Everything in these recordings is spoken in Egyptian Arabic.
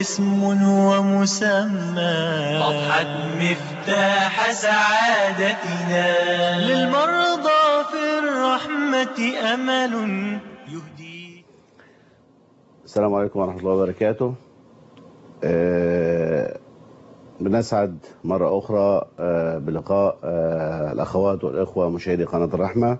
اسم ومسمى أضحت مفتاح سعادتنا للمرضى في الرحمة أمل يهدي السلام عليكم ورحمة الله وبركاته آه، بنسعد مرة أخرى آه، بلقاء آه، الأخوات والإخوة مشاهدي قناة الرحمة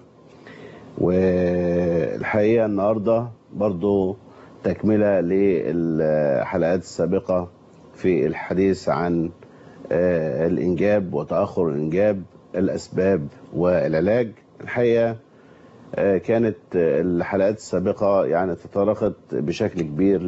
والحقيقة النهاردة برضو تكملة للحلقات السابقة في الحديث عن آه، الإنجاب وتأخر الإنجاب الأسباب والعلاج الحقيقة آه، كانت آه، الحلقات السابقة يعني تطرقت بشكل كبير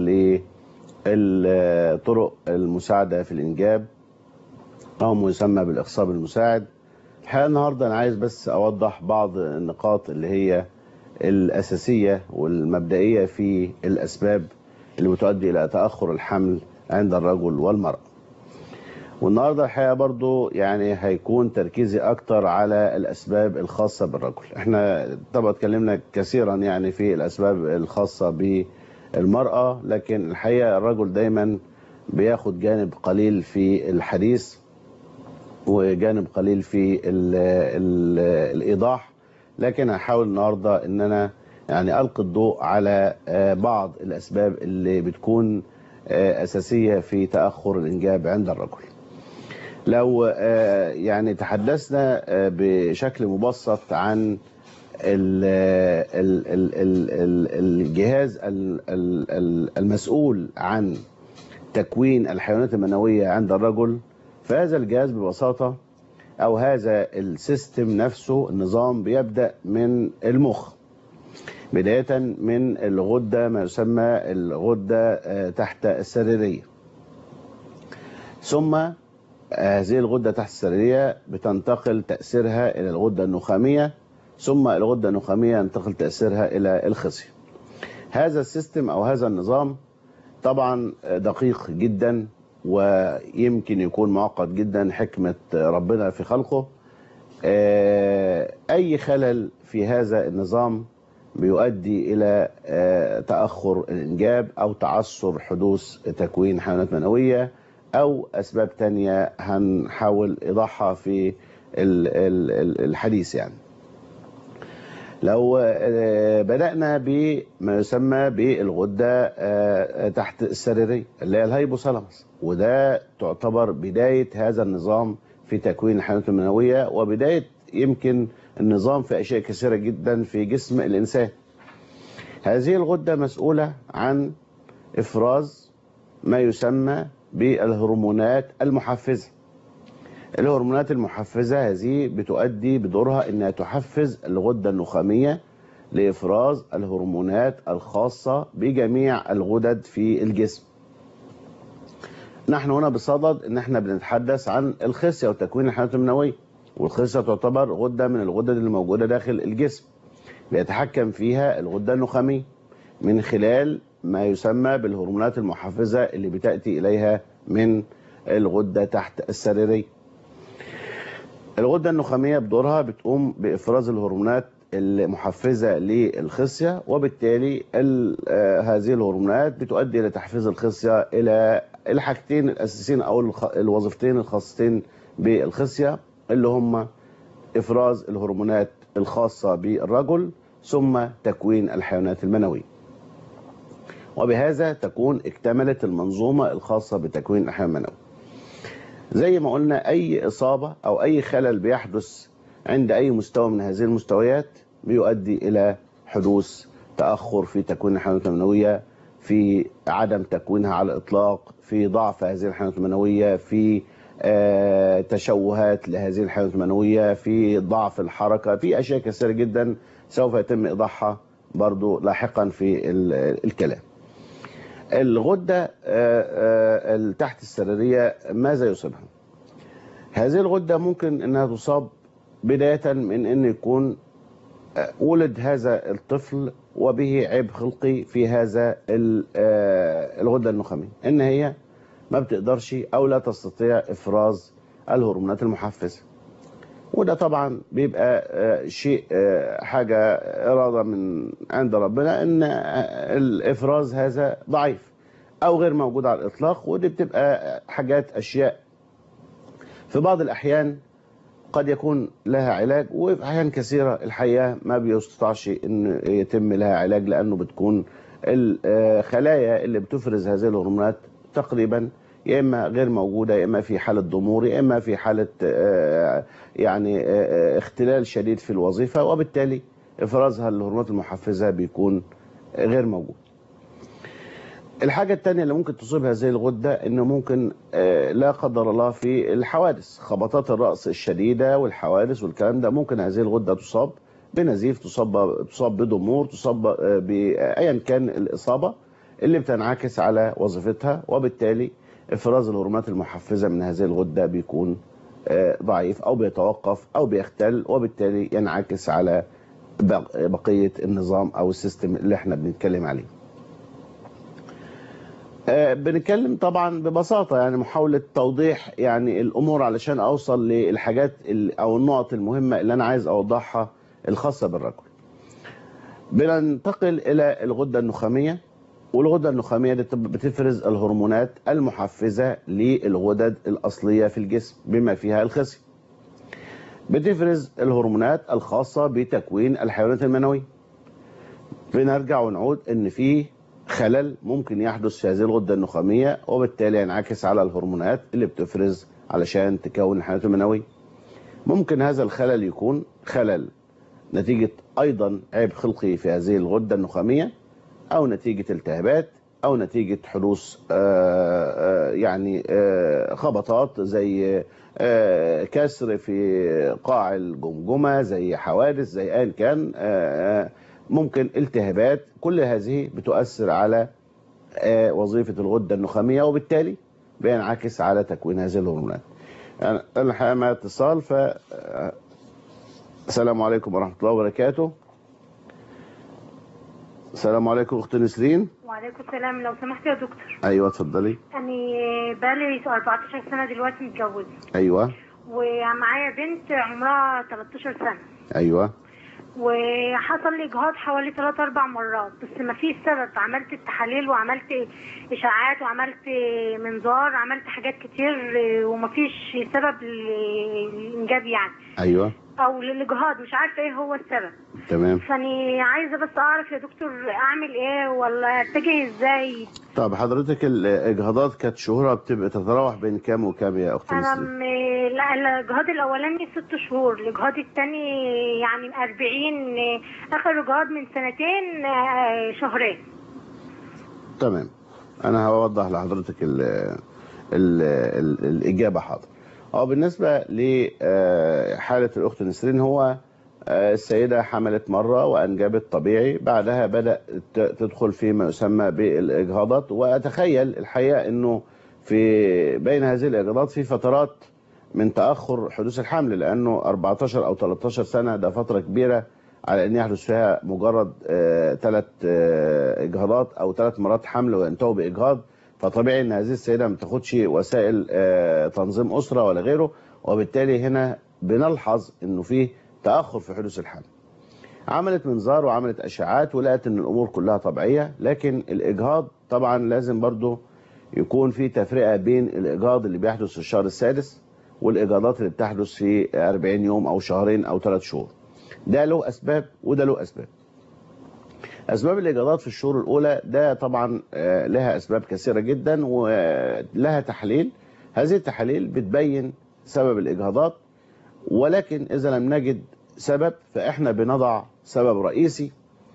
لطرق المساعدة في الإنجاب أو ما يسمى بالإخصاب المساعد الحقيقة النهاردة أنا عايز بس أوضح بعض النقاط اللي هي الأساسية والمبدئية في الأسباب اللي بتؤدي إلى تأخر الحمل عند الرجل والمرأة والنهاردة الحقيقة برضو يعني هيكون تركيزي أكتر على الأسباب الخاصة بالرجل احنا طبعا اتكلمنا كثيرا يعني في الأسباب الخاصة بالمرأة لكن الحقيقة الرجل دايما بياخد جانب قليل في الحديث وجانب قليل في ال ال الإيضاح لكن هحاول النهاردة ان انا يعني ألقي الضوء على آه، بعض الأسباب اللي بتكون آه، أساسية في تأخر الإنجاب عند الرجل لو آه، يعني تحدثنا آه، بشكل مبسط عن ال- ال- ال- ال- ال- الجهاز ال- ال- ال- المسؤول عن تكوين الحيوانات المنوية عند الرجل فهذا الجهاز ببساطة أو هذا السيستم نفسه النظام بيبدأ من المخ بداية من الغدة ما يسمى الغدة آه، تحت السريرية ثم هذه الغدة تحت السريرية بتنتقل تأثيرها إلى الغدة النخامية ثم الغدة النخامية ينتقل تأثيرها إلى الخصية هذا السيستم أو هذا النظام طبعا دقيق جدا ويمكن يكون معقد جدا حكمة ربنا في خلقه آه، أي خلل في هذا النظام بيؤدي إلى آه، تأخر الإنجاب أو تعثر حدوث تكوين حيوانات منوية أو أسباب تانية هنحاول إيضاحها في ال- ال- ال- الحديث يعني لو آه، بدأنا بما يسمى بالغدة آه، تحت السريرية اللي هي الهيبوثالاموس وده تعتبر بداية هذا النظام في تكوين الحيوانات المنوية وبداية يمكن النظام في أشياء كثيرة جدا في جسم الإنسان هذه الغدة مسؤولة عن إفراز ما يسمى بالهرمونات المحفزة الهرمونات المحفزة هذه بتؤدي بدورها انها تحفز الغدة النخامية لإفراز الهرمونات الخاصة بجميع الغدد في الجسم نحن هنا بصدد ان احنا بنتحدث عن الخصية وتكوين الحيوانات المنوية والخصية تعتبر غدة من الغدد اللي موجودة داخل الجسم بيتحكم فيها الغدة النخامية من خلال ما يسمى بالهرمونات المحفزة اللي بتأتي إليها من الغدة تحت السريرية الغدة النخامية بدورها بتقوم بإفراز الهرمونات المحفزة للخصية وبالتالي ال- آه، هذه الهرمونات بتؤدي إلى تحفيز الخصية إلى الحاجتين الأساسيين أو الخ- الوظيفتين الخاصتين بالخصية اللي هم إفراز الهرمونات الخاصة بالرجل ثم تكوين الحيوانات المنوية وبهذا تكون اكتملت المنظومة الخاصة بتكوين الحيوان المنوي زي ما قلنا أي إصابة أو أي خلل بيحدث عند أي مستوى من هذه المستويات بيؤدي إلى حدوث تأخر في تكوين الحيوانات المنوية في عدم تكوينها على الإطلاق في ضعف هذه الحيوانات المنوية في آه، تشوهات لهذه الحيوانات المنوية في ضعف الحركة في أشياء كثيرة جدا سوف يتم إيضاحها برضو لاحقا في ال- الكلام الغدة آه، آه، اللي تحت السريرية ماذا يصيبها هذه الغدة ممكن انها تصاب بداية من ان يكون آه، ولد هذا الطفل وبه عيب خلقي في هذا ال- آه، الغدة النخامية ان هي ما بتقدرش او لا تستطيع افراز الهرمونات المحفزة وده طبعا بيبقى آه، شيء آه، حاجة إرادة من عند ربنا إن آه، الإفراز هذا ضعيف او غير موجوده على الاطلاق ودي بتبقى حاجات اشياء في بعض الاحيان قد يكون لها علاج وفي احيان كثيره الحقيقه ما بيستطاعش ان يتم لها علاج لانه بتكون الخلايا اللي بتفرز هذه الهرمونات تقريبا يا اما غير موجوده يا اما في حاله ضمور يا اما في حاله آه، يعني آه، اختلال شديد في الوظيفه وبالتالي افرازها الهرمونات المحفزه بيكون غير موجود. الحاجة التانية اللي ممكن تصيب هذه الغدة انه ممكن آه، لا قدر الله في الحوادث خبطات الرأس الشديدة والحوادث والكلام ده ممكن هذه الغدة تصاب بنزيف تصاب تصاب بضمور تصاب آه، بأيا كان الإصابة اللي بتنعكس على وظيفتها وبالتالي افراز الهرمونات المحفزة من هذه الغدة بيكون آه، ضعيف او بيتوقف او بيختل وبالتالي ينعكس على بق- بقية النظام او السيستم اللي احنا بنتكلم عليه آه، بنتكلم طبعا ببساطة يعني محاولة توضيح يعني الأمور علشان أوصل للحاجات ال- أو النقط المهمة اللي أنا عايز أوضحها الخاصة بالرجل بننتقل إلى الغدة النخامية والغدة النخامية دي بتب- بتفرز الهرمونات المحفزة للغدد الأصلية في الجسم بما فيها الخصية بتفرز الهرمونات الخاصة بتكوين الحيوانات المنوية بنرجع ونعود ان في خلل ممكن يحدث في هذه الغده النخاميه وبالتالي ينعكس على الهرمونات اللي بتفرز علشان تكون الحيوانات المنويه. ممكن هذا الخلل يكون خلل نتيجه ايضا عيب خلقي في هذه الغده النخاميه او نتيجه التهابات او نتيجه حدوث آه، آه، يعني آه، خبطات زي آه، كسر في قاع الجمجمه زي حوادث زي ايا كان آه، آه، ممكن التهابات كل هذه بتؤثر على آه، وظيفه الغده النخاميه وبالتالي بينعكس على تكوين هذه الهرمونات. يعني انا الحقيقه مع اتصال ف آه، السلام عليكم ورحمه الله وبركاته. السلام عليكم اخت نسرين وعليكم السلام لو سمحت يا دكتور ايوه اتفضلي أنا بقالي 14 سنة دلوقتي متجوزة ايوه ومعايا بنت عمرها 13 سنة ايوه وحصل لي إجهاض حوالي 3 أربع مرات بس ما فيش سبب عملت التحاليل وعملت إشاعات وعملت منظار عملت حاجات كتير وما فيش سبب للإنجاب يعني ايوه أو للإجهاض مش عارفة إيه هو السبب تمام فاني عايزه بس اعرف يا دكتور اعمل ايه ولا اتجه ازاي طب حضرتك الاجهاضات كانت شهورها بتبقى تتراوح بين كام وكام يا اخت انا نسرين؟ م... لا الاجهاض الاولاني ست شهور الاجهاض الثاني يعني من 40 اخر اجهاض من سنتين آه، شهرين تمام انا هوضح لحضرتك ال ال ال الاجابه حاضر اه بالنسبه لحاله الاخت نسرين هو آه، السيده حملت مره وانجبت طبيعي بعدها بدا ت- تدخل في ما يسمى بالاجهاضات واتخيل الحقيقه انه في بين هذه الاجهاضات في فترات من تاخر حدوث الحمل لانه 14 او 13 سنه ده فتره كبيره على ان يحدث فيها مجرد ثلاث اجهاضات او ثلاث مرات حمل وينتهوا باجهاض فطبيعي ان هذه السيده ما تاخدش وسائل آه، تنظيم اسره ولا غيره وبالتالي هنا بنلحظ انه في تاخر في حدوث الحمل. عملت منظار وعملت اشعاعات ولقت ان الامور كلها طبيعيه لكن الاجهاض طبعا لازم برضو يكون في تفرقه بين الاجهاض اللي بيحدث في الشهر السادس والاجهاضات اللي بتحدث في 40 يوم او شهرين او ثلاث شهور. ده له اسباب وده له اسباب. اسباب الاجهاضات في الشهور الاولى ده طبعا آه، لها اسباب كثيره جدا ولها تحاليل هذه التحاليل بتبين سبب الاجهاضات ولكن اذا لم نجد سبب فاحنا بنضع سبب رئيسي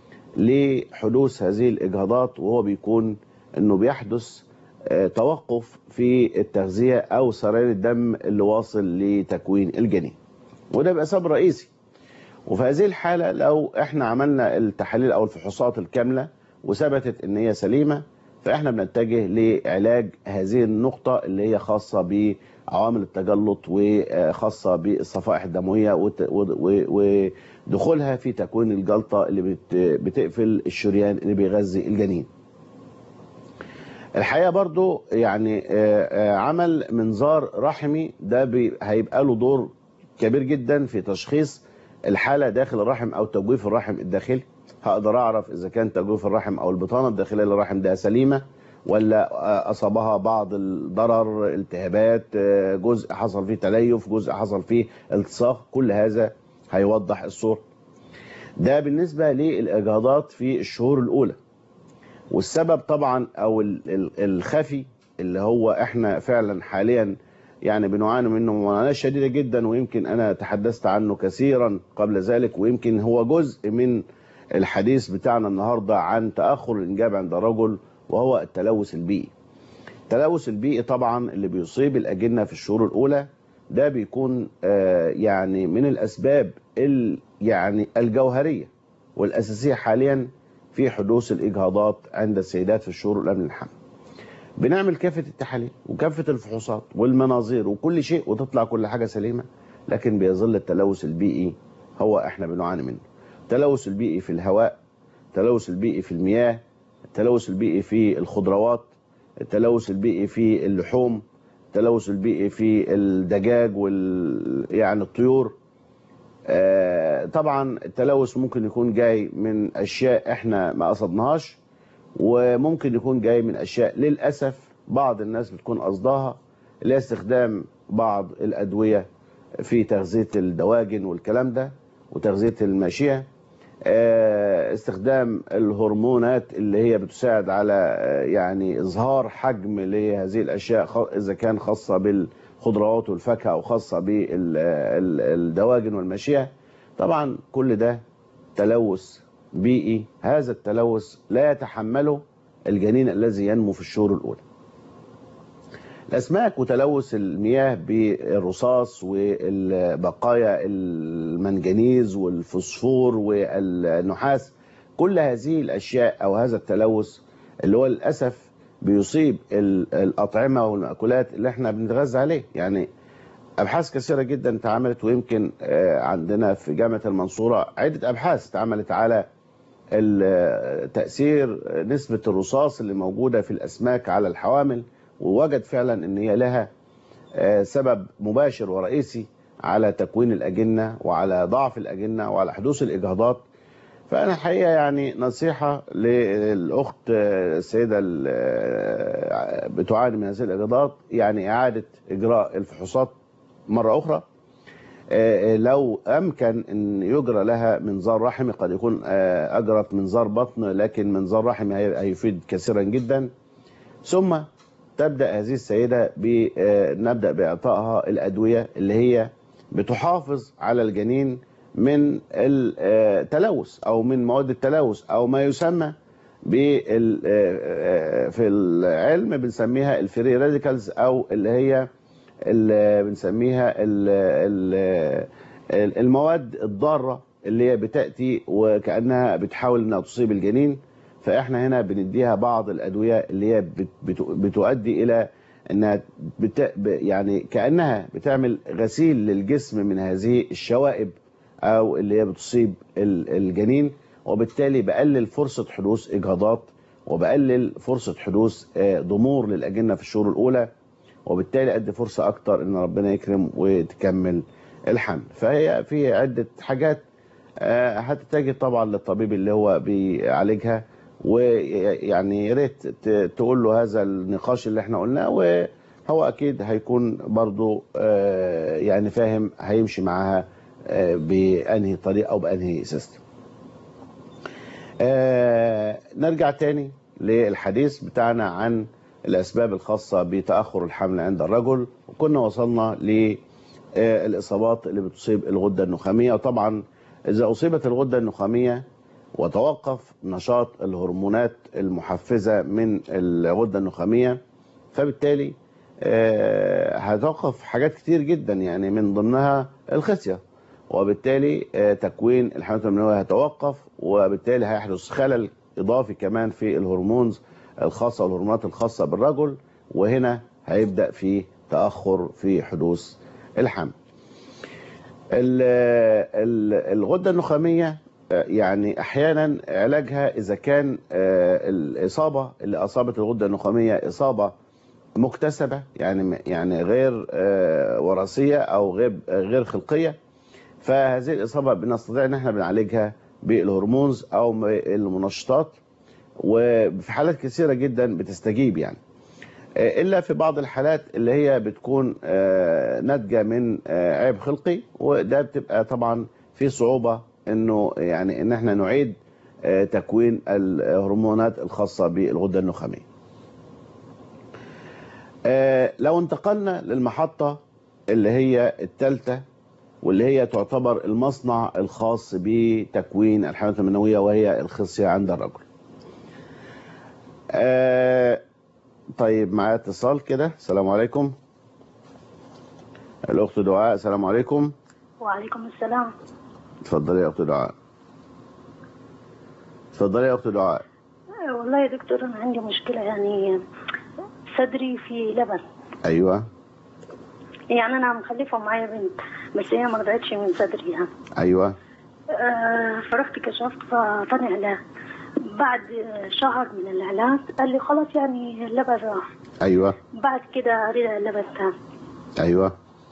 لحدوث هذه الاجهاضات وهو بيكون انه بيحدث آه، توقف في التغذيه او سريان الدم اللي واصل لتكوين الجنين وده بيبقى سبب رئيسي وفي هذه الحالة لو احنا عملنا التحاليل او الفحوصات الكاملة وثبتت ان هي سليمة فاحنا بنتجه لعلاج هذه النقطة اللي هي خاصة بعوامل التجلط وخاصة بالصفائح الدموية وت- و- و- ودخولها في تكوين الجلطة اللي بت- بتقفل الشريان اللي بيغذي الجنين الحقيقة برضو يعني آه، آه، عمل منظار رحمي ده بي- هيبقى له دور كبير جدا في تشخيص الحالة داخل الرحم أو تجويف الرحم الداخلي هقدر أعرف إذا كان تجويف الرحم أو البطانة الداخلية للرحم ده سليمة ولا آه، اصابها بعض الضرر التهابات آه، جزء حصل فيه تليف جزء حصل فيه التصاق كل هذا هيوضح الصوره ده بالنسبه للاجهاضات في الشهور الاولى والسبب طبعا او ال- ال- الخفي اللي هو احنا فعلا حاليا يعني بنعاني منه معاناه شديده جدا ويمكن انا تحدثت عنه كثيرا قبل ذلك ويمكن هو جزء من الحديث بتاعنا النهارده عن تاخر الانجاب عند الرجل وهو التلوث البيئي. التلوث البيئي طبعا اللي بيصيب الاجنه في الشهور الاولى ده بيكون آه، يعني من الاسباب ال- يعني الجوهريه والاساسيه حاليا في حدوث الاجهاضات عند السيدات في الشهور الاولى من الحمل. بنعمل كافه التحاليل وكافه الفحوصات والمناظير وكل شيء وتطلع كل حاجه سليمه لكن بيظل التلوث البيئي هو احنا بنعاني منه. التلوث البيئي في الهواء، التلوث البيئي في المياه، التلوث البيئي في الخضروات، التلوث البيئي في اللحوم، التلوث البيئي في الدجاج وال يعني الطيور. آه، طبعا التلوث ممكن يكون جاي من اشياء احنا ما قصدناهاش وممكن يكون جاي من اشياء للاسف بعض الناس بتكون قصداها اللي هي استخدام بعض الادويه في تغذيه الدواجن والكلام ده وتغذيه الماشيه آه، استخدام الهرمونات اللي هي بتساعد على آه، يعني اظهار حجم لهذه الاشياء خ- اذا كان خاصه بالخضروات والفاكهه او خاصه بالدواجن والماشيه طبعا كل ده تلوث بيئي هذا التلوث لا يتحمله الجنين الذي ينمو في الشهور الاولى الاسماك وتلوث المياه بالرصاص والبقايا المنجنيز والفوسفور والنحاس كل هذه الاشياء او هذا التلوث اللي هو للاسف بيصيب ال- الاطعمه والمأكولات اللي احنا بنتغذى عليه يعني ابحاث كثيره جدا اتعملت ويمكن آه، عندنا في جامعه المنصوره عده ابحاث اتعملت على ال- تاثير نسبه الرصاص اللي موجوده في الاسماك على الحوامل ووجد فعلا ان هي لها آه، سبب مباشر ورئيسي على تكوين الاجنه وعلى ضعف الاجنه وعلى حدوث الاجهاضات فانا الحقيقه يعني نصيحه للاخت آه، السيده ال- آه، بتعاني من هذه الاجهاضات يعني اعاده اجراء الفحوصات مره اخرى آه، لو امكن ان يجرى لها منظار رحمي قد يكون آه، اجرت منظار بطن لكن منظار رحمي هي- هيفيد كثيرا جدا ثم تبدا هذه السيده نبدا باعطائها الادويه اللي هي بتحافظ على الجنين من التلوث او من مواد التلوث او ما يسمى بال في العلم بنسميها الفري راديكالز او اللي هي اللي بنسميها ال ال المواد الضاره اللي هي بتاتي وكانها بتحاول انها تصيب الجنين فاحنا هنا بنديها بعض الادويه اللي هي بت- بت- بتؤدي الى انها بت يعني كانها بتعمل غسيل للجسم من هذه الشوائب او اللي هي بتصيب ال- الجنين وبالتالي بقلل فرصه حدوث اجهاضات وبقلل فرصه حدوث آه، ضمور للاجنه في الشهور الاولى وبالتالي ادي فرصه اكتر ان ربنا يكرم وتكمل الحمل فهي في عده حاجات آه، هتتجه طبعا للطبيب اللي هو بيعالجها ويعني يا ريت ت- تقول له هذا النقاش اللي احنا قلناه وهو اكيد هيكون برضو آه، يعني فاهم هيمشي معاها آه، بانهي طريقه او بانهي سيستم آه، نرجع تاني للحديث بتاعنا عن الأسباب الخاصة بتأخر الحمل عند الرجل وكنا وصلنا للإصابات اللي بتصيب الغدة النخامية وطبعا إذا أصيبت الغدة النخامية وتوقف نشاط الهرمونات المحفزة من الغدة النخامية فبالتالي آه، هتوقف حاجات كتير جدا يعني من ضمنها الخصية وبالتالي آه، تكوين الحيوانات المنوية هيتوقف وبالتالي هيحدث خلل إضافي كمان في الهرمونز الخاصة والهرمونات الخاصة بالرجل وهنا هيبدأ في تأخر في حدوث الحمل ال- ال- الغدة النخامية آه، يعني أحيانا علاجها إذا كان آه، الإصابة اللي أصابت الغدة النخامية إصابة مكتسبة يعني يعني غير آه، وراثية أو غير غير خلقية فهذه الإصابة بنستطيع إن احنا بنعالجها بالهرمونز أو المنشطات وفي حالات كثيره جدا بتستجيب يعني آه، الا في بعض الحالات اللي هي بتكون آه، ناتجه من آه، عيب خلقي وده بتبقى طبعا في صعوبه انه يعني ان احنا نعيد آه، تكوين الهرمونات الخاصه بالغده النخاميه. آه، لو انتقلنا للمحطه اللي هي الثالثه واللي هي تعتبر المصنع الخاص بتكوين الحيوانات المنويه وهي الخصيه عند الرجل. آه، طيب معايا اتصال كده السلام عليكم الاخت دعاء السلام عليكم وعليكم السلام اتفضلي يا اخت دعاء اتفضلي يا اخت دعاء والله يا دكتور انا عندي مشكله يعني صدري في لبن ايوه يعني انا مخلفه معايا بنت بس هي ما رضعتش من صدري يعني ايوه آه، فرحت كشفت فطلع علاج بعد شهر من العلاج قال لي خلاص يعني اللبن راح ايوه بعد كده رجع اللبن تاني ايوه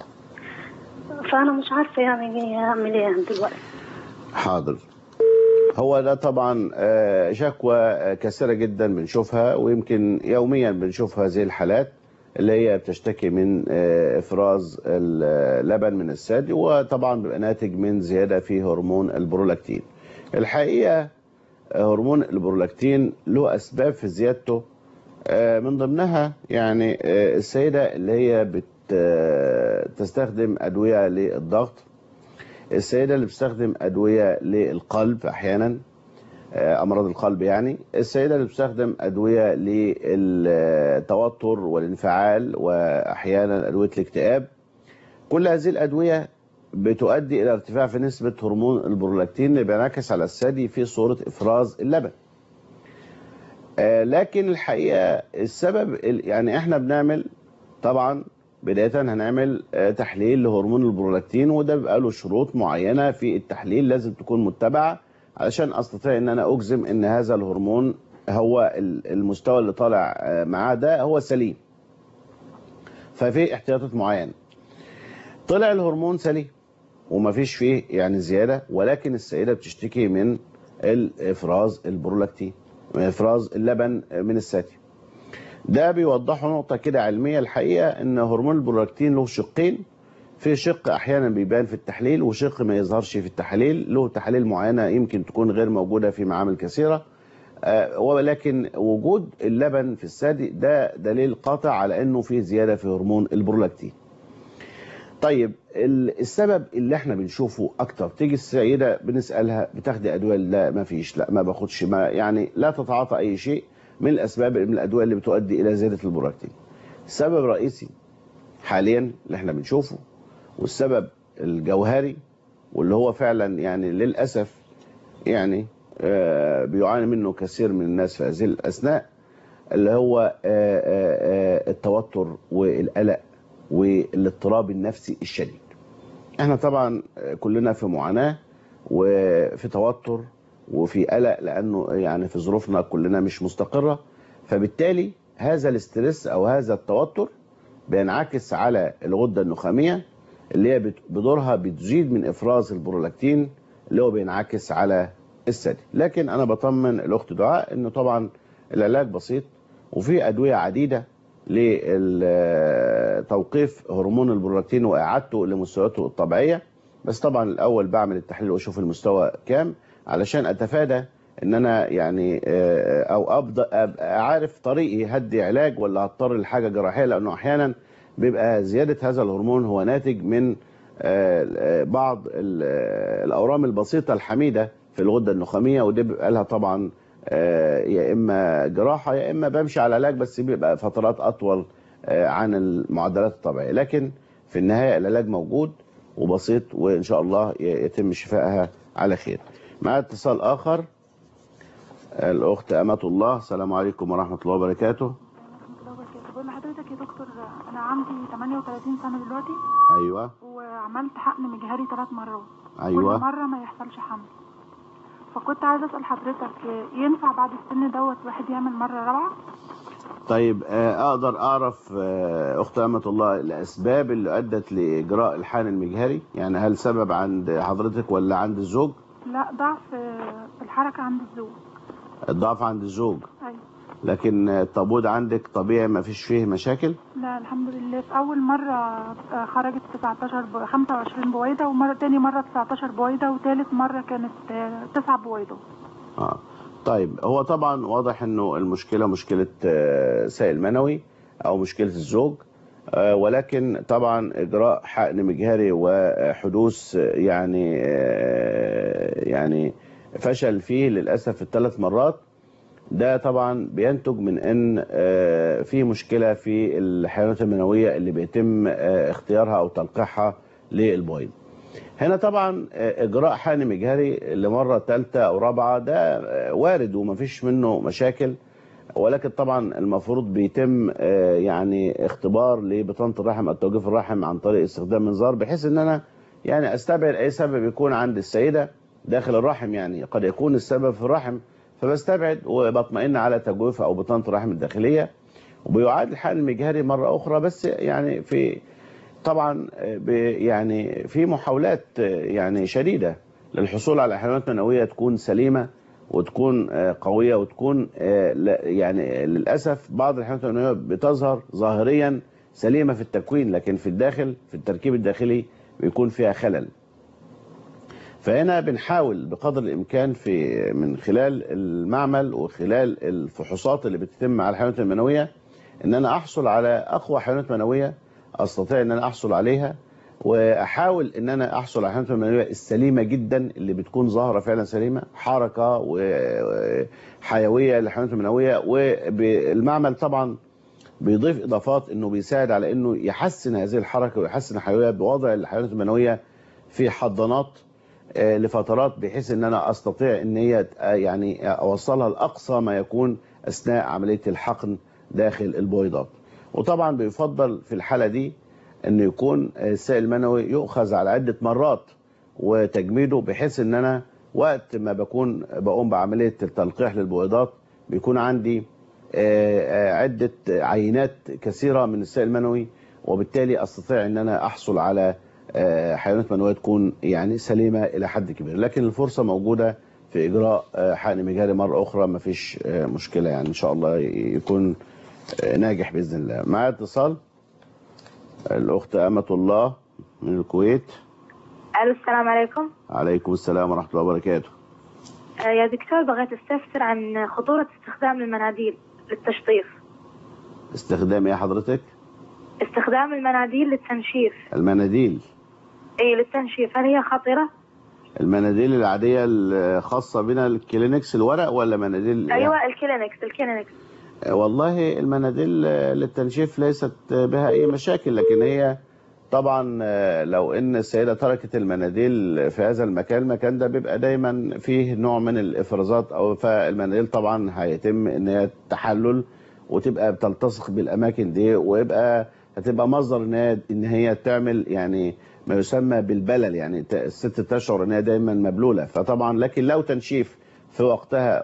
فانا مش عارفه يعني اعمل ايه دلوقتي حاضر هو ده طبعا آه، شكوى آه، كثيره جدا بنشوفها ويمكن يوميا بنشوف هذه الحالات اللي هي بتشتكي من آه، افراز اللبن من الثدي وطبعا بيبقى ناتج من زياده في هرمون البرولاكتين الحقيقه آه، هرمون البرولاكتين له اسباب في زيادته آه، من ضمنها يعني آه، السيده اللي هي بت آه، تستخدم ادويه للضغط السيدة اللي بتستخدم أدوية للقلب أحيانا آه، أمراض القلب يعني السيدة اللي بتستخدم أدوية للتوتر والانفعال وأحيانا أدوية الاكتئاب كل هذه الأدوية بتؤدي إلى ارتفاع في نسبة هرمون البرولاكتين اللي بينعكس على الثدي في صورة إفراز اللبن آه، لكن الحقيقة السبب ال- يعني احنا بنعمل طبعا بداية هنعمل آه، تحليل لهرمون البرولاكتين وده بيبقى له شروط معينة في التحليل لازم تكون متبعة علشان استطيع ان انا اجزم ان هذا الهرمون هو ال- المستوى اللي طالع آه، معاه ده هو سليم ففي احتياطات معينة طلع الهرمون سليم ومفيش فيه يعني زيادة ولكن السيدة بتشتكي من الافراز البرولاكتين من افراز اللبن من الثدي ده بيوضحوا نقطة كده علمية الحقيقة ان هرمون البرولاكتين له شقين في شق احيانا بيبان في التحليل وشق ما يظهرش في التحاليل له تحاليل معينة يمكن تكون غير موجودة في معامل كثيرة آه، ولكن وجود اللبن في الثدي ده دليل قاطع على انه في زيادة في هرمون البرولاكتين طيب ال- السبب اللي احنا بنشوفه اكتر تيجي السيده بنسالها بتاخدي ادويه لا ما فيش لا ما باخدش ما يعني لا تتعاطى اي شيء من الاسباب من الادويه اللي بتؤدي الى زياده البرولاكتين السبب الرئيسي حاليا اللي احنا بنشوفه والسبب الجوهري واللي هو فعلا يعني للاسف يعني آه، بيعاني منه كثير من الناس في هذه الاثناء اللي هو آه، آه، آه، التوتر والقلق والاضطراب النفسي الشديد احنا طبعا كلنا في معاناة وفي توتر وفي قلق لانه يعني في ظروفنا كلنا مش مستقرة فبالتالي هذا الاسترس او هذا التوتر بينعكس على الغدة النخامية اللي هي بت- بدورها بتزيد من افراز البرولاكتين اللي هو بينعكس على الثدي لكن انا بطمن الاخت دعاء انه طبعا العلاج بسيط وفي ادويه عديده لتوقيف هرمون البرولاكتين واعادته لمستوياته الطبيعيه بس طبعا الاول بعمل التحليل واشوف المستوى كام علشان اتفادى ان انا يعني آه، او ابدا ابقى عارف طريقي هدي علاج ولا هضطر لحاجه جراحيه لانه احيانا بيبقى زياده هذا الهرمون هو ناتج من آه، آه، بعض ال- آه، الاورام البسيطه الحميده في الغده النخاميه ودي بيبقى لها طبعا آه، يا اما جراحه يا اما بمشي على علاج بس بيبقى فترات اطول آه، عن المعدلات الطبيعيه لكن في النهايه العلاج موجود وبسيط وان شاء الله ي- يتم شفائها على خير. مع اتصال اخر الاخت امه الله السلام عليكم ورحمه الله وبركاته. بقول لحضرتك يا دكتور انا عندي 38 سنه دلوقتي ايوه وعملت حقن مجهري ثلاث مرات أيوة. كل مره ما يحصلش حمل فكنت عايزه اسال حضرتك ينفع بعد السن دوت واحد يعمل مره رابعه طيب آه، اقدر اعرف آه، اخت امه الله الاسباب اللي ادت لاجراء الحقن المجهري يعني هل سبب عند حضرتك ولا عند الزوج؟ لا ضعف في الحركه عند الزوج الضعف عند الزوج ايوه لكن التبويض عندك طبيعي ما فيش فيه مشاكل لا الحمد لله في اول مره آه، خرجت 19 ب... 25 بويضه ومره تاني مره 19 بويضه وتالت مره كانت آه، 9 بويضه اه طيب هو طبعا واضح انه المشكله مشكله آه، سائل منوي او مشكله الزوج آه، ولكن طبعا اجراء حقن مجهري وحدوث آه، يعني آه، يعني فشل فيه للاسف الثلاث مرات ده طبعا بينتج من ان آه، في مشكله في الحيوانات المنويه اللي بيتم آه، اختيارها او تلقيحها للبويض. هنا طبعا آه، اجراء حقن مجهري لمره ثالثه او رابعه ده آه، وارد ومفيش منه مشاكل ولكن طبعا المفروض بيتم آه، يعني اختبار لبطانه الرحم او توجيف الرحم عن طريق استخدام منظار بحيث ان انا يعني استبعد اي سبب يكون عند السيده داخل الرحم يعني قد يكون السبب في الرحم فبستبعد وبطمئن على تجويف او بطانه الرحم الداخليه وبيعاد الحقن المجهري مره اخرى بس يعني في طبعا ب- يعني في محاولات يعني شديده للحصول على حيوانات منويه تكون سليمه وتكون آه، قويه وتكون آه، لا- يعني للاسف بعض الحيوانات المنويه بتظهر ظاهريا سليمه في التكوين لكن في الداخل في التركيب الداخلي بيكون فيها خلل. فهنا بنحاول بقدر الامكان في من خلال المعمل وخلال الفحوصات اللي بتتم على الحيوانات المنويه ان انا احصل على اقوى حيوانات منويه استطيع ان انا احصل عليها واحاول ان انا احصل على الحيوانات المنويه السليمه جدا اللي بتكون ظاهره فعلا سليمه حركه وحيويه للحيوانات المنويه والمعمل طبعا بيضيف اضافات انه بيساعد على انه يحسن هذه الحركه ويحسن الحيويه بوضع الحيوانات المنويه في حضانات آه، لفترات بحيث ان انا استطيع ان هي آه، يعني اوصلها لاقصى ما يكون اثناء عمليه الحقن داخل البويضات. وطبعا بيفضل في الحاله دي ان يكون آه، السائل المنوي يؤخذ على عده مرات وتجميده بحيث ان انا وقت ما بكون بقوم بعمليه التلقيح للبويضات بيكون عندي آه، آه، عده عينات كثيره من السائل المنوي وبالتالي استطيع ان انا احصل على آه، حيوانات منويه تكون يعني سليمه الى حد كبير لكن الفرصه موجوده في اجراء آه، حقن مجاري مره اخرى ما فيش آه، مشكله يعني ان شاء الله يكون آه، ناجح باذن الله معايا اتصال الاخت امه الله من الكويت الو السلام عليكم عليكم السلام ورحمه الله وبركاته آه، يا دكتور بغيت استفسر عن خطورة استخدام المناديل للتشطيف استخدام ايه حضرتك استخدام المناديل للتنشيف المناديل اي للتنشيف هل هي خطرة؟ المناديل العاديه الخاصه بنا الكلينكس الورق ولا مناديل ايوه الكلينكس الكلينكس والله المناديل للتنشيف ليست بها اي مشاكل لكن هي طبعا لو ان السيده تركت المناديل في هذا المكان المكان ده بيبقى دايما فيه نوع من الافرازات او فالمناديل طبعا هيتم ان هي تحلل وتبقى بتلتصق بالاماكن دي ويبقى هتبقى مصدر ان هي ان هي تعمل يعني ما يسمى بالبلل يعني ت- الست تشعر ان هي دايما مبلوله فطبعا لكن لو تنشيف في وقتها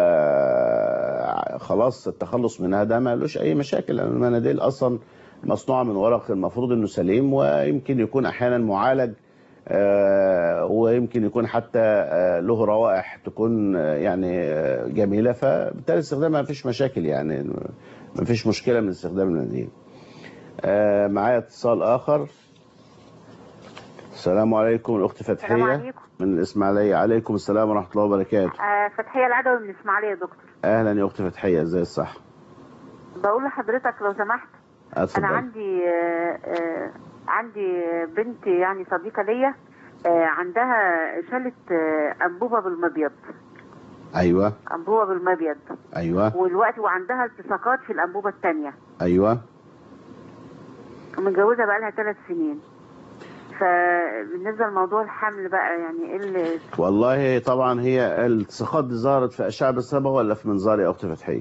وخلاص التخلص منها ده ما لوش اي مشاكل لان المناديل اصلا مصنوعه من ورق المفروض انه سليم ويمكن يكون احيانا معالج آه، ويمكن يكن حتى آه، له روائح تكون آه، يعني آه، جميله فبالتالي استخدامها ما فيش مشاكل يعني ما فيش مشكله من استخدام المناديل. آه، معايا اتصال اخر السلام عليكم الاخت فتحيه عليكم. من الاسماعيليه عليكم السلام ورحمه الله وبركاته آه فتحية العدوي من الإسماعيلية يا دكتور اهلا يا اخت فتحيه ازاي الصح بقول لحضرتك لو سمحت أنا اتفضل عندي آه آه عندي بنت يعني صديقة ليا آه عندها شالت آه أنبوبة بالمبيض ايوه أنبوبة بالمبيض ايوه والوقت وعندها التصاقات في الأنبوبة الثانية ايوه ومتجوزة بقى لها ثلاث سنين فبالنسبة لموضوع الحمل بقى يعني ايه اللي والله طبعا هي التصاقات دي ظهرت في اشعه الصبغه ولا في منظار يا اخت فتحيه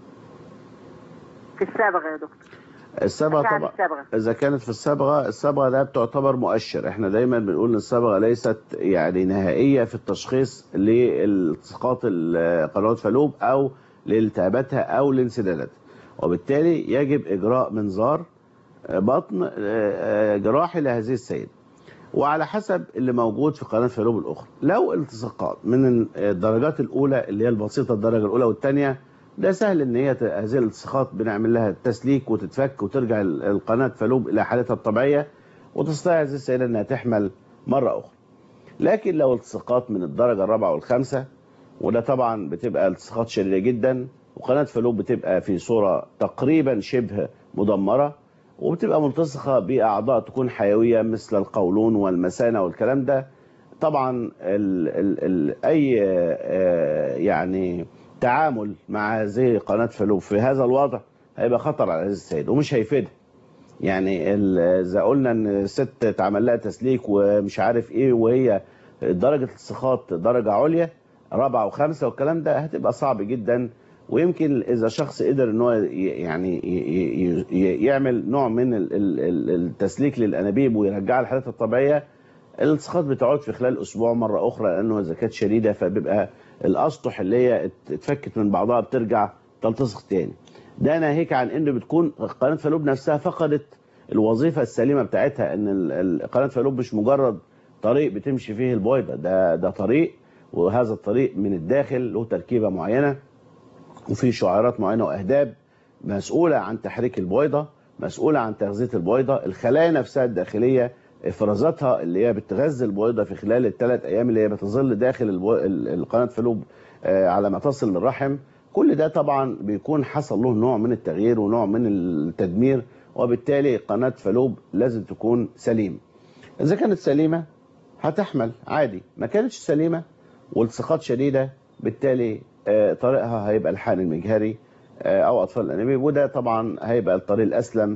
في الصبغة يا دكتور الصبغه أشعة طبعا الصبغة. اذا كانت في الصبغه الصبغه ده بتعتبر مؤشر احنا دايما بنقول ان الصبغه ليست يعني نهائيه في التشخيص لالتصاقات القنوات فالوب او لالتهاباتها او لانسداداتها وبالتالي يجب اجراء منظار بطن جراحي لهذه السيده وعلى حسب اللي موجود في قناه فالوب الاخرى لو التصاقات من الدرجات الاولى اللي هي البسيطه الدرجه الاولى والثانيه ده سهل ان هي ت- هذه الالتصاقات بنعمل لها تسليك وتتفك وترجع ال- القناه فالوب الى حالتها الطبيعيه وتستطيع هذه السيده انها تحمل مره اخرى لكن لو التصاقات من الدرجه الرابعه والخامسه وده طبعا بتبقى التصاقات شديده جدا وقناه فالوب بتبقى في صوره تقريبا شبه مدمره وبتبقى ملتصقه باعضاء تكون حيويه مثل القولون والمثانه والكلام ده طبعا ال ال ال اي آه، يعني تعامل مع هذه قناه فالوب في هذا الوضع هيبقى خطر على هذه السيده ومش هيفيدها يعني ال- اذا قلنا ان الست اتعمل لها تسليك ومش عارف ايه وهي درجه الصخات درجه عليا رابعه وخامسه والكلام ده هتبقى صعب جدا ويمكن اذا شخص قدر ان هو ي- يعني ي- ي- ي- يعمل نوع من ال- ال- ال- التسليك للانابيب ويرجعها لحالتها الطبيعيه الالتصاقات بتعود في خلال اسبوع مره اخرى لانه اذا كانت شديده فبيبقى الاسطح اللي هي ات- اتفكت من بعضها بترجع تلتصق تاني ده ناهيك عن انه بتكون قناه فالوب نفسها فقدت الوظيفه السليمه بتاعتها ان ال- ال- قناه فالوب مش مجرد طريق بتمشي فيه البويضه ده ده طريق وهذا الطريق من الداخل له تركيبه معينه وفي شعيرات معينه واهداب مسؤوله عن تحريك البويضه مسؤوله عن تغذيه البويضه الخلايا نفسها الداخليه افرازاتها اللي هي بتغذي البويضه في خلال الثلاث ايام اللي هي بتظل داخل البو... ال- القناه فالوب آه، على ما تصل للرحم كل ده طبعا بيكون حصل له نوع من التغيير ونوع من التدمير وبالتالي قناه فالوب لازم تكون سليمه اذا كانت سليمه هتحمل عادي ما كانتش سليمه والتصاقات شديده بالتالي آه، طريقها هيبقى الحقن المجهري آه، او اطفال الانابيب وده طبعا هيبقى الطريق الاسلم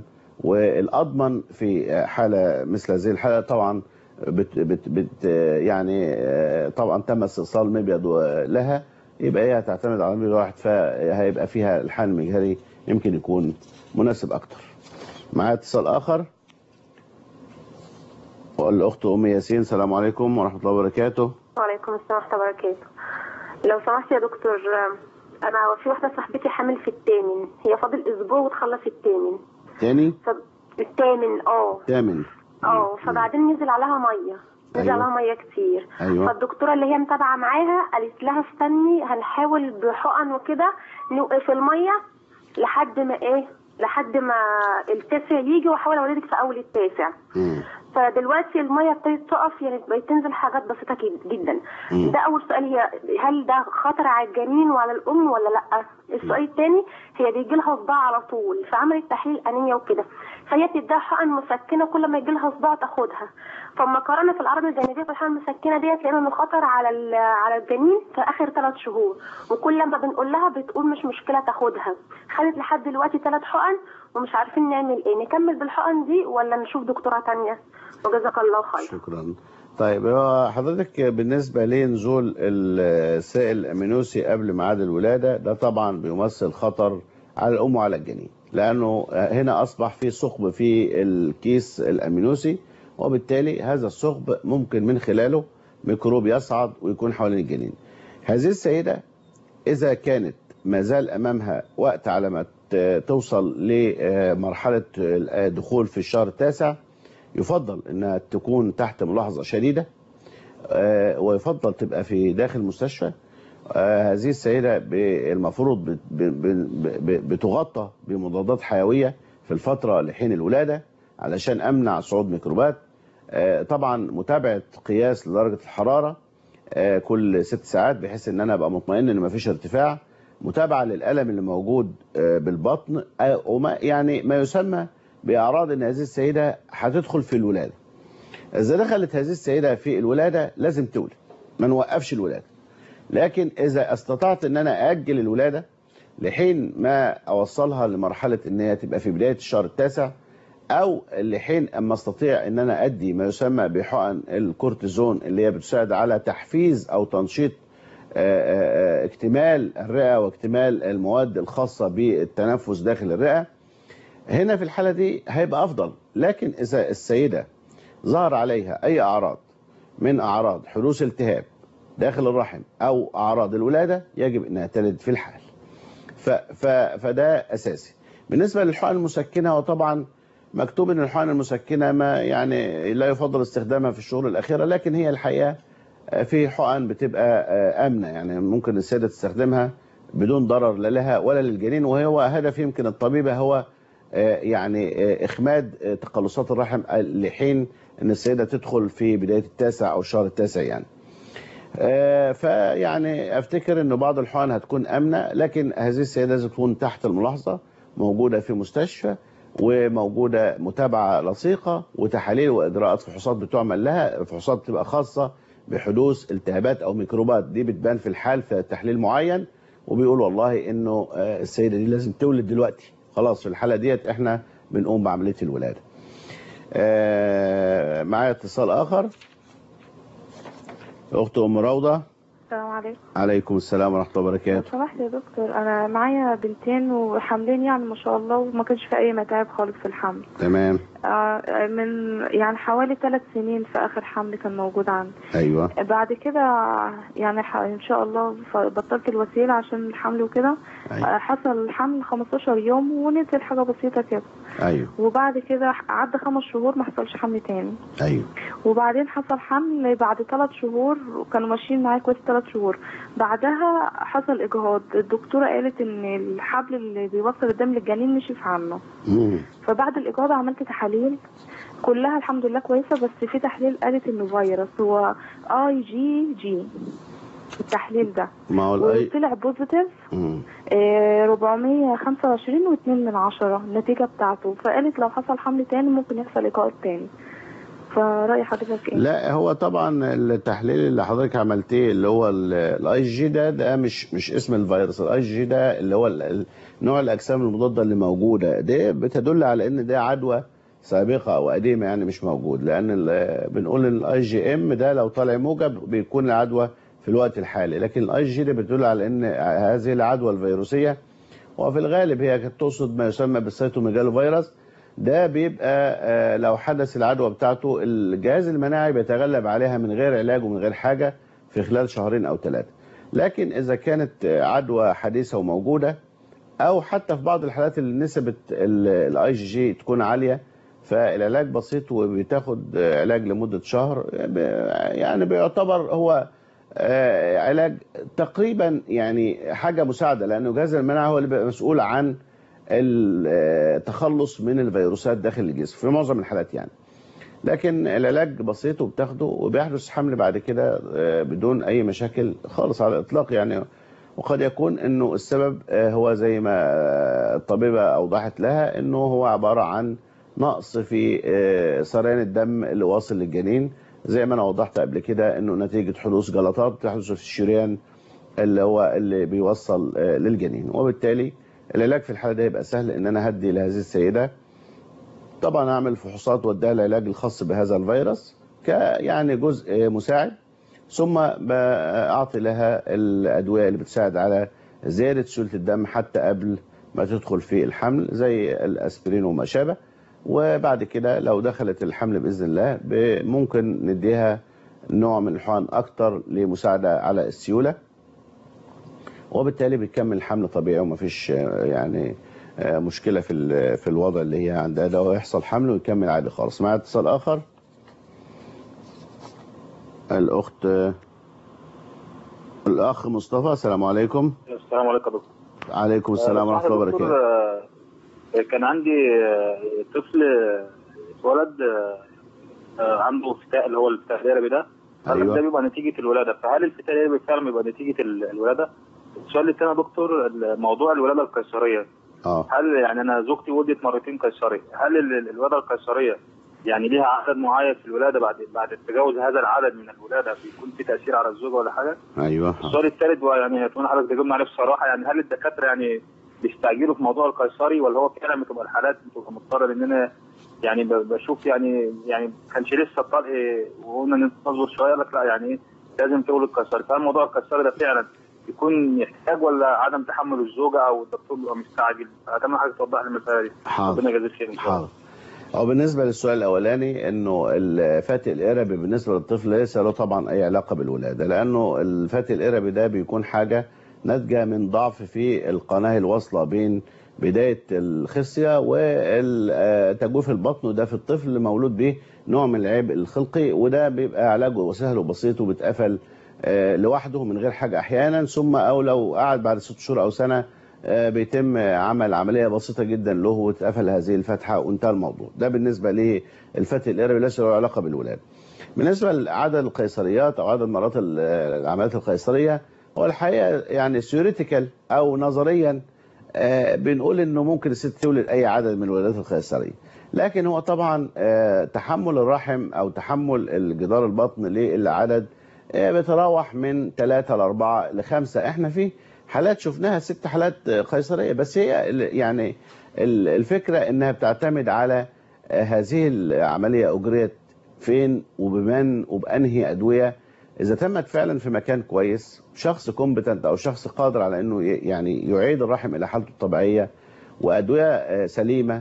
والاضمن في آه، حاله مثل هذه الحاله طبعا بت بت بت آه، يعني آه، طبعا تم استئصال مبيض لها يبقى هي هتعتمد على مبيض واحد فهيبقى فيها الحقن المجهري يمكن يكون مناسب اكتر. معايا اتصال اخر والاخت ام ياسين السلام عليكم ورحمه الله وبركاته. وعليكم السلام ورحمة الله وبركاته لو سمحت يا دكتور أنا في واحدة صاحبتي حامل في الثامن هي فاضل أسبوع وتخلص الثامن تاني ف... الثامن اه تامن اه فبعدين نزل عليها مية نزل أيوة. عليها مية كتير أيوة. فالدكتورة اللي هي متابعة معاها قالت لها استني هنحاول بحقن وكده نوقف المية لحد ما ايه لحد ما التاسع يجي واحاول اولدك في اول التاسع مم. فدلوقتي الميه ابتدت تقف يعني بقت تنزل حاجات بسيطه جد- جدا مم. ده اول سؤال هي هل ده خطر على الجنين وعلى الام ولا لا السؤال الثاني هي بيجي لها صداع على طول فعملت تحليل انيميا وكده فهي بتديها حقن مسكنه كل ما يجي لها صداع تاخدها فلما قرانا في العرض الجانبيه في الحقن المسكنه ديت لقينا انه خطر على ال- على الجنين في اخر ثلاث شهور وكل لما بنقول لها بتقول مش مشكله تاخدها خدت لحد دلوقتي ثلاث حقن ومش عارفين نعمل ايه نكمل بالحقن دي ولا نشوف دكتوره تانية وجزاك الله خير شكرا طيب هو حضرتك بالنسبه لنزول السائل الامينوسي قبل ميعاد الولاده ده طبعا بيمثل خطر على الام وعلى الجنين لانه هنا اصبح في ثقب في الكيس الامينوسي وبالتالي هذا الثقب ممكن من خلاله ميكروب يصعد ويكون حوالين الجنين هذه السيده اذا كانت ما زال امامها وقت على ما ت- توصل لمرحله الدخول في الشهر التاسع يفضل انها تكون تحت ملاحظه شديده آه، ويفضل تبقى في داخل المستشفى آه، هذه السيده ب- المفروض بت- ب- ب- ب- بتغطى بمضادات حيويه في الفتره لحين الولاده علشان امنع صعود ميكروبات آه، طبعا متابعه قياس لدرجه الحراره آه، كل ست ساعات بحيث ان انا ابقى مطمئن ان مفيش ارتفاع متابعه للالم اللي موجود آه، بالبطن آه، وما يعني ما يسمى باعراض ان هذه السيده هتدخل في الولاده اذا دخلت هذه السيده في الولاده لازم تولد ما نوقفش الولاده لكن اذا استطعت ان انا اجل الولاده لحين ما اوصلها لمرحله ان هي تبقى في بدايه الشهر التاسع او لحين اما استطيع ان انا ادي ما يسمى بحقن الكورتيزون اللي هي بتساعد على تحفيز او تنشيط آه، آه، آه، اكتمال الرئه واكتمال المواد الخاصه بالتنفس داخل الرئه هنا في الحاله دي هيبقى افضل لكن اذا السيده ظهر عليها اي اعراض من اعراض حدوث التهاب داخل الرحم او اعراض الولاده يجب انها تلد في الحال ف ف فده اساسي بالنسبه للحقن المسكنه وطبعا مكتوب ان الحقن المسكنه ما يعني لا يفضل استخدامها في الشهور الاخيره لكن هي الحقيقه آه، في حقن بتبقى آه، امنه يعني ممكن السيده تستخدمها بدون ضرر لا لها ولا للجنين وهو هدف يمكن الطبيبه هو آه، يعني آه، اخماد آه، تقلصات الرحم آه، لحين ان السيده تدخل في بدايه التاسع او الشهر التاسع يعني. آه، فيعني افتكر ان بعض الحقن هتكون امنه لكن هذه السيده لازم تكون تحت الملاحظه موجوده في مستشفى وموجوده متابعه لصيقه وتحاليل واجراءات فحوصات بتعمل لها الفحوصات بتبقى خاصه بحدوث التهابات او ميكروبات دي بتبان في الحال في تحليل معين وبيقول والله انه آه، السيده دي لازم تولد دلوقتي خلاص في الحاله ديت احنا بنقوم بعمليه الولاده. آه، معايا اتصال اخر اخت ام روضه السلام عليكم عليكم السلام ورحمه الله لو وبركاته سمحت يا دكتور انا معايا بنتين وحاملين يعني ما شاء الله وما كانش في اي متاعب خالص في الحمل تمام آه، من يعني حوالي ثلاث سنين في اخر حمل كان موجود عندي ايوه بعد كده يعني ح- ان شاء الله ف- بطلت الوسيله عشان الحمل وكده أيوة. آه، حصل الحمل 15 يوم ونزل حاجه بسيطه كده ايوه وبعد كده عدى خمس شهور ما حصلش حمل تاني ايوه وبعدين حصل حمل بعد ثلاث شهور وكانوا ماشيين معايا كويس ثلاث شهور بعدها حصل اجهاض الدكتوره قالت ان الحبل اللي بيوصل الدم للجنين مشي في عنه مم. فبعد الاجهاض عملت تحاليل كلها الحمد لله كويسه بس في تحليل قالت انه فيروس هو اي جي جي التحليل ده ما هو الاي وطلع بوزيتيف مم. آه، 425 و2 من عشرة النتيجة بتاعته فقالت لو حصل حمل تاني ممكن يحصل إيقاع تاني فرأي حضرتك ايه؟ لا هو طبعا التحليل اللي حضرتك عملتيه اللي هو الاي جي ده ده مش مش اسم الفيروس الاي جي ده اللي هو ال- ال- نوع الاجسام المضاده اللي موجوده دي بتدل على ان ده عدوى سابقه او قديمه يعني مش موجود لان ال- بنقول ان الاي جي ام ده لو طالع موجب بيكون العدوى في الوقت الحالي لكن الاي جي ده بتدل على ان هذه العدوى الفيروسيه وفي الغالب هي كانت تقصد ما يسمى بالسيتوميجالو فيروس ده بيبقى آه، لو حدث العدوى بتاعته الجهاز المناعي بيتغلب عليها من غير علاج ومن غير حاجة في خلال شهرين أو ثلاثة لكن إذا كانت آه، عدوى حديثة وموجودة أو حتى في بعض الحالات اللي نسبة الاي جي جي تكون عالية فالعلاج بسيط وبتاخد آه، علاج لمدة شهر آه، ب- يعني بيعتبر هو آه، علاج تقريبا يعني حاجة مساعدة لأنه جهاز المناعة هو اللي بيبقى مسؤول عن التخلص من الفيروسات داخل الجسم في معظم الحالات يعني لكن العلاج بسيط وبتاخده وبيحدث حمل بعد كده آه، بدون اي مشاكل خالص على الاطلاق يعني وقد يكون انه السبب آه، هو زي ما آه، الطبيبه اوضحت لها انه هو عباره عن نقص في آه، سريان الدم اللي واصل للجنين زي ما انا وضحت قبل كده انه نتيجه حدوث جلطات بتحدث في الشريان اللي هو اللي بيوصل آه، للجنين وبالتالي العلاج في الحاله دي هيبقى سهل ان انا هدي لهذه السيده طبعا اعمل فحوصات واديها العلاج الخاص بهذا الفيروس ك يعني جزء مساعد ثم اعطي لها الادويه اللي بتساعد على زياده سيوله الدم حتى قبل ما تدخل في الحمل زي الاسبرين وما شابه وبعد كده لو دخلت الحمل باذن الله ب- ممكن نديها نوع من الحقن اكتر لمساعده على السيوله وبالتالي بتكمل الحمل طبيعي ومفيش آه، يعني آه، مشكله في ال- في الوضع اللي هي عندها ده ويحصل حمل ويكمل عادي خالص معايا اتصال اخر الاخت الاخ مصطفى السلام عليكم السلام عليكم يا دكتور عليكم السلام ورحمه الله دكتور، وبركاته آه، كان عندي آه، طفل آه، اتولد آه، آه، عنده فتاء اللي هو الفتاء الإربي ده قال لك أيوة. ده بيبقى نتيجة الولادة فهل الفتاء الإربي فعلا بيبقى نتيجة ال- الولادة؟ السؤال الثاني يا دكتور موضوع الولادة القيصرية اه هل يعني أنا زوجتي ولدت مرتين قيصري هل ال- ال- الولادة القيصرية يعني ليها عدد معين في الولادة بعد بعد تجاوز هذا العدد من الولادة بيكون في تأثير على الزوجة ولا حاجة؟ ايوه السؤال الثالث بقى يعني اتمنى حضرتك تجاوبنا عليه بصراحه يعني هل الدكاتره يعني بيستعجلوا في موضوع القيصري ولا هو فعلا بتبقى الحالات بتبقى مضطره لان انا يعني ب- بشوف يعني يعني ما كانش لسه الطلق وقلنا نصبر شويه لك لا يعني ايه لازم تولد قيصري فهل موضوع القيصري ده فعلا يكون يحتاج ولا عدم تحمل الزوجه او الدكتور بيبقى مستعجل اتمنى حضرتك توضح لي المساله دي حاضر. ربنا يجازيك خير ان شاء الله حاضر هو بالنسبه للسؤال الاولاني انه الفاتي الاربي بالنسبه للطفل ليس له طبعا اي علاقه بالولاده لانه الفاتي الاربي ده بيكون حاجه ناتجه من ضعف في القناه الواصله بين بدايه الخصيه وتجويف البطن وده في الطفل اللي مولود به نوع من العيب الخلقي وده بيبقى علاجه سهل وبسيط وبيتقفل آه، لوحده من غير حاجه احيانا ثم او لو قعد بعد ست شهور او سنه آه، بيتم عمل عمليه بسيطه جدا له وتقفل هذه الفتحه وانتهى الموضوع ده بالنسبه للفتح الاربي ليس له علاقه بالولاده بالنسبه لعدد القيصريات او عدد مرات ال- العمليات القيصريه هو الحقيقه يعني ثيوريتيكال او نظريا آه، بنقول انه ممكن الست تولد اي عدد من الولادات القيصريه لكن هو طبعا آه، تحمل الرحم او تحمل الجدار البطن للعدد آه، بيتراوح من 3 ل 4 ل 5 احنا في حالات شفناها ست حالات آه، قيصريه بس هي ال- يعني ال- الفكره انها بتعتمد على آه، هذه العمليه اجريت فين وبمن وبانهي ادويه اذا تمت فعلا في مكان كويس شخص كومبتنت او شخص قادر على انه ي- يعني يعيد الرحم الى حالته الطبيعيه وادويه آه، سليمه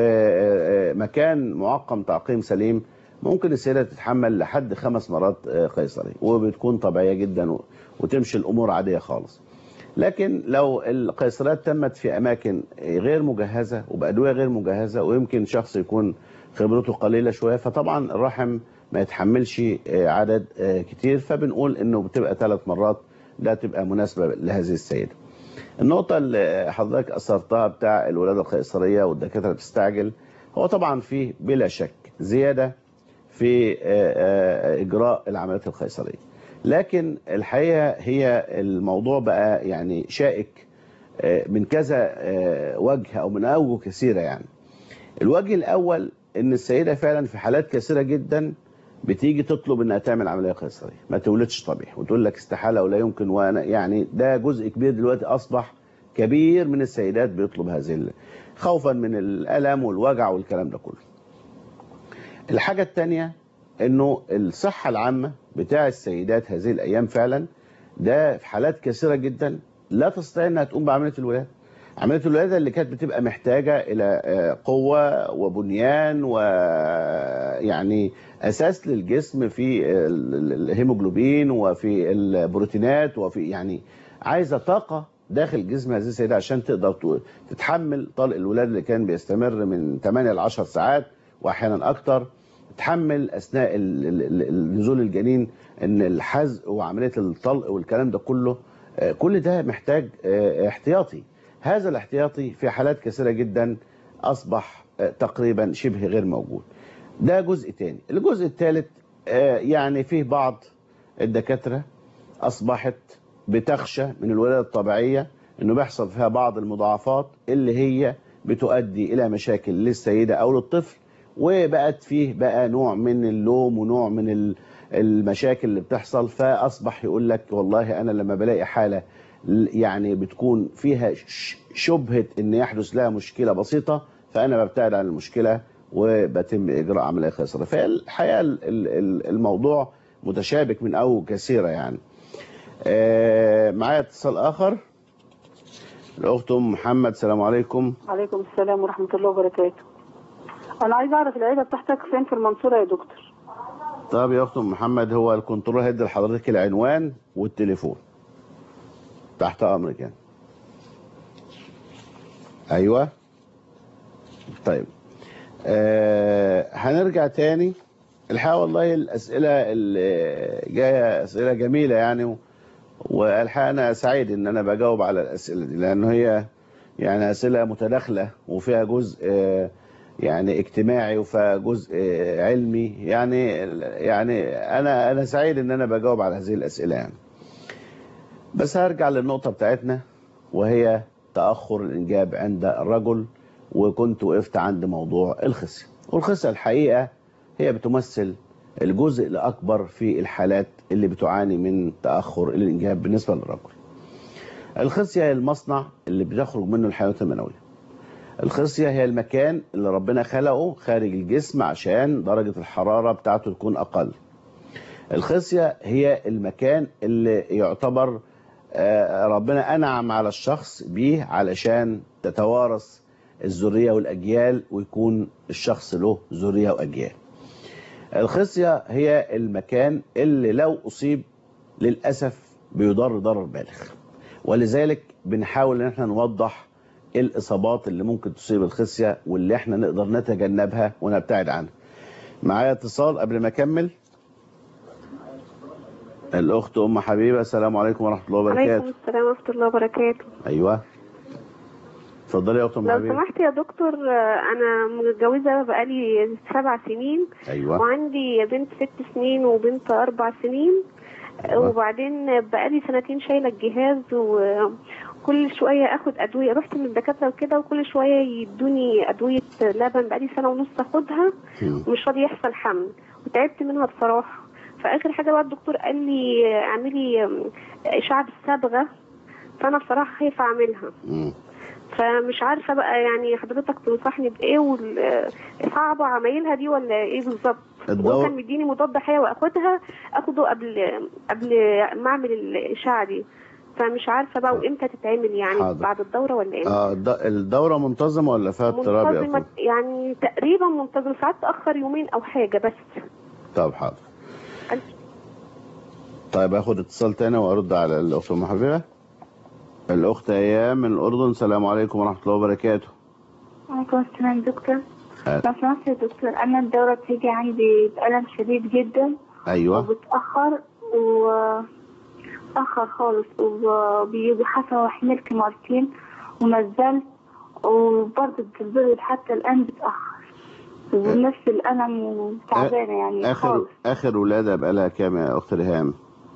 ومكان معقم تعقيم سليم ممكن السيده تتحمل لحد خمس مرات آه، قيصري وبتكون طبيعيه جدا و- وتمشي الامور عاديه خالص لكن لو القيصريات تمت في اماكن غير مجهزه وبادويه غير مجهزه ويمكن شخص يكون خبرته قليله شويه فطبعا الرحم ما يتحملش آه، عدد آه، كتير فبنقول انه بتبقى ثلاث مرات ده تبقى مناسبه لهذه السيده. النقطه اللي حضرتك اثرتها بتاع الولاده القيصريه والدكاتره بتستعجل هو طبعا فيه بلا شك زياده في آه، آه، اجراء العمليات القيصريه. لكن الحقيقه هي الموضوع بقى يعني شائك آه، من كذا آه، وجه او من اوجه كثيره يعني. الوجه الاول ان السيده فعلا في حالات كثيره جدا بتيجي تطلب انها تعمل عمليه قيصريه ما تولدش طبيعي وتقول لك استحاله ولا يمكن وانا يعني ده جزء كبير دلوقتي اصبح كبير من السيدات بيطلب هذه ال- خوفا من الالم والوجع والكلام ده كله. الحاجه الثانيه انه الصحه العامه بتاع السيدات هذه الايام فعلا ده في حالات كثيره جدا لا تستطيع انها تقوم بعمليه الولاده. عمليه الولاده اللي كانت بتبقى محتاجه الى آه، قوه وبنيان ويعني اساس للجسم في ال- ال- الهيموجلوبين وفي البروتينات وفي يعني عايزه طاقه داخل جسم هذه السيده عشان تقدر ت- تتحمل طلق الولاده اللي كان بيستمر من 8 ل 10 ساعات واحيانا اكتر تحمل اثناء ال- ال- ال- نزول الجنين ان الحزق وعمليه الطلق والكلام ده كله آه، كل ده محتاج آه، احتياطي هذا الاحتياطي في حالات كثيره جدا اصبح آه، تقريبا شبه غير موجود ده جزء تاني الجزء الثالث يعني فيه بعض الدكاتره اصبحت بتخشى من الولاده الطبيعيه انه بيحصل فيها بعض المضاعفات اللي هي بتؤدي الى مشاكل للسيده او للطفل وبقت فيه بقى نوع من اللوم ونوع من ال- المشاكل اللي بتحصل فاصبح يقول لك والله انا لما بلاقي حاله ل- يعني بتكون فيها ش- شبهه ان يحدث لها مشكله بسيطه فانا ببتعد عن المشكله وبتم اجراء عمليه قيصريه فالحقيقه ال- ال- ال- الموضوع متشابك من اوجه كثيره يعني آه، معايا اتصال اخر الاخت ام محمد السلام عليكم عليكم السلام ورحمة الله وبركاته أنا عايزة أعرف العيادة بتاعتك فين في المنصورة يا دكتور طب يا اخت ام محمد هو الكنترول هيدي لحضرتك العنوان والتليفون تحت امرك يعني ايوه طيب آه هنرجع تاني الحقيقه والله الاسئله اللي جايه اسئله جميله يعني و- والحقيقه انا سعيد ان انا بجاوب على الاسئله دي لانه هي يعني اسئله متداخله وفيها جزء آه، يعني اجتماعي وفيها جزء آه، علمي يعني يعني انا انا سعيد ان انا بجاوب على هذه الاسئله يعني بس هرجع للنقطه بتاعتنا وهي تاخر الانجاب عند الرجل وكنت وقفت عند موضوع الخصيه والخصيه الحقيقه هي بتمثل الجزء الاكبر في الحالات اللي بتعاني من تاخر الانجاب بالنسبه للرجل الخصيه هي المصنع اللي بتخرج منه الحيوانات المنويه الخصيه هي المكان اللي ربنا خلقه خارج الجسم عشان درجه الحراره بتاعته تكون اقل الخصيه هي المكان اللي يعتبر آه، ربنا انعم على الشخص بيه علشان تتوارث الذريه والاجيال ويكون الشخص له ذريه واجيال الخصيه هي المكان اللي لو اصيب للاسف بيضر ضرر بالغ ولذلك بنحاول ان احنا نوضح ايه الاصابات اللي ممكن تصيب الخصيه واللي احنا نقدر نتجنبها ونبتعد عنها معايا اتصال قبل ما اكمل الاخت ام حبيبه السلام عليكم ورحمه الله عليكم وبركاته السلام ورحمة الله وبركاته ايوه اتفضلي يا اخت ام لو حبيبه سمحت يا دكتور آه، أنا متجوزة بقالي سبع سنين ايوه وعندي بنت ست سنين وبنت أربع سنين آه، أيوة. وبعدين بقالي سنتين شايلة الجهاز وكل شوية اخد أدوية رحت من الدكاترة وكده وكل شوية يدوني أدوية لبن بقالي سنة ونص اخدها مم. ومش راضي يحصل حمل وتعبت منها بصراحة فآخر حاجة بقى الدكتور قال لي اعملي آم، إشعة بالصبغة فأنا بصراحة خايفة أعملها مم. فمش عارفة بقى يعني حضرتك تنصحني بإيه وال- صعبة عمايلها دي ولا إيه بالظبط؟ الدور- هو كان مديني مضاد حيوي اخدها اخده قبل قبل ما اعمل الاشعه دي فمش عارفه بقى وامتى تتعمل يعني حاضر. بعد الدوره ولا ايه اه الد- الدوره منتظمه ولا فيها اضطراب يا منتظمه اخت يعني تقريبا منتظمه ساعات تاخر يومين او حاجه بس طب حاضر طيب اخد اتصال تاني وارد على الاخت ام حبيبه الاخت ايام من الاردن السلام عليكم ورحمه الله وبركاته عليكم السلام دكتور آه. لو سمحت يا دكتور أنا الدورة بتيجي عندي بألم شديد جدا ايوه وبتأخر وتأخر خالص وبيجي حصل وحملت مرتين ونزلت وبرضه بتتبرد حتى الآن بتأخر ونفس الألم وتعبانة يعني اخر خالص اخر ولاده بقالها كام يا اخت ريهام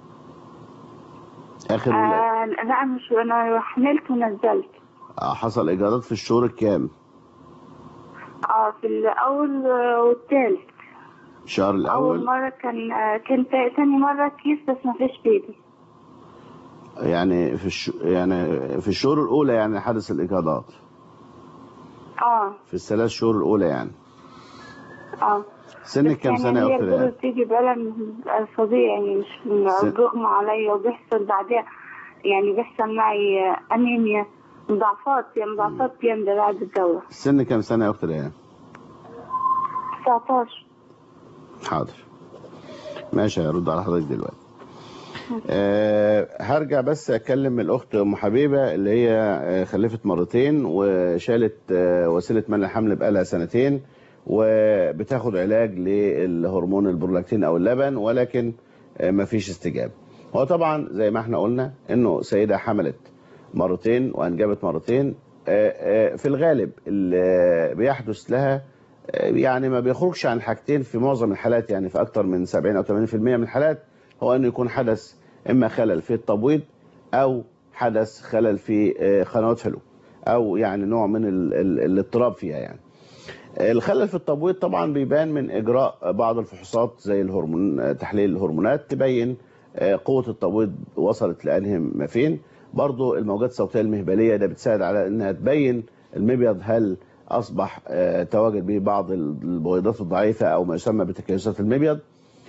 اخر ولاده آه لا مش أنا حملت ونزلت آه حصل اجهاضات في الشهور الكام اه في الأول والثالث الشهر أول الاول مرة كان آه كان تا- تاني مرة كيس بس ما فيش بيبي يعني في الش... يعني في الشهور الاولى يعني حدث الاجهاضات اه في الثلاث شهور الاولى يعني اه سنك كام يعني سنه يا هي اخت الدورة ريهام بتيجي بألم فظيع يعني مش سن- بيغمى عليا وبيحصل بعدها يعني بيحصل معي أنيميا مضاعفات يعني مضاعفات جامدة بعد الدورة سن كام سنه يا اخت ريهام 19 حاضر ماشي هرد على حضرتك دلوقتي أه هرجع بس اكلم الاخت ام حبيبه اللي هي آه، خلفت مرتين وشالت أه وسيله منع الحمل بقالها سنتين وبتاخد علاج للهرمون البرولاكتين او اللبن ولكن أه مفيش استجابه هو طبعا زي ما احنا قلنا انه سيده حملت مرتين وانجبت مرتين أه أه في الغالب اللي بيحدث لها يعني ما بيخرجش عن حاجتين في معظم الحالات يعني في اكتر من 70 او 80% من الحالات هو انه يكون حدث اما خلل في التبويض او حدث خلل في آه، قنوات فلو او يعني نوع من ال- ال- الاضطراب فيها يعني الخلل في التبويض طبعا بيبان من اجراء بعض الفحوصات زي الهرمون آه، تحليل الهرمونات تبين آه، قوه التبويض وصلت لانهي ما فين برضو الموجات الصوتيه المهبليه ده بتساعد على انها تبين المبيض هل اصبح آه، تواجد به بعض البويضات الضعيفه او ما يسمى بتكيسات المبيض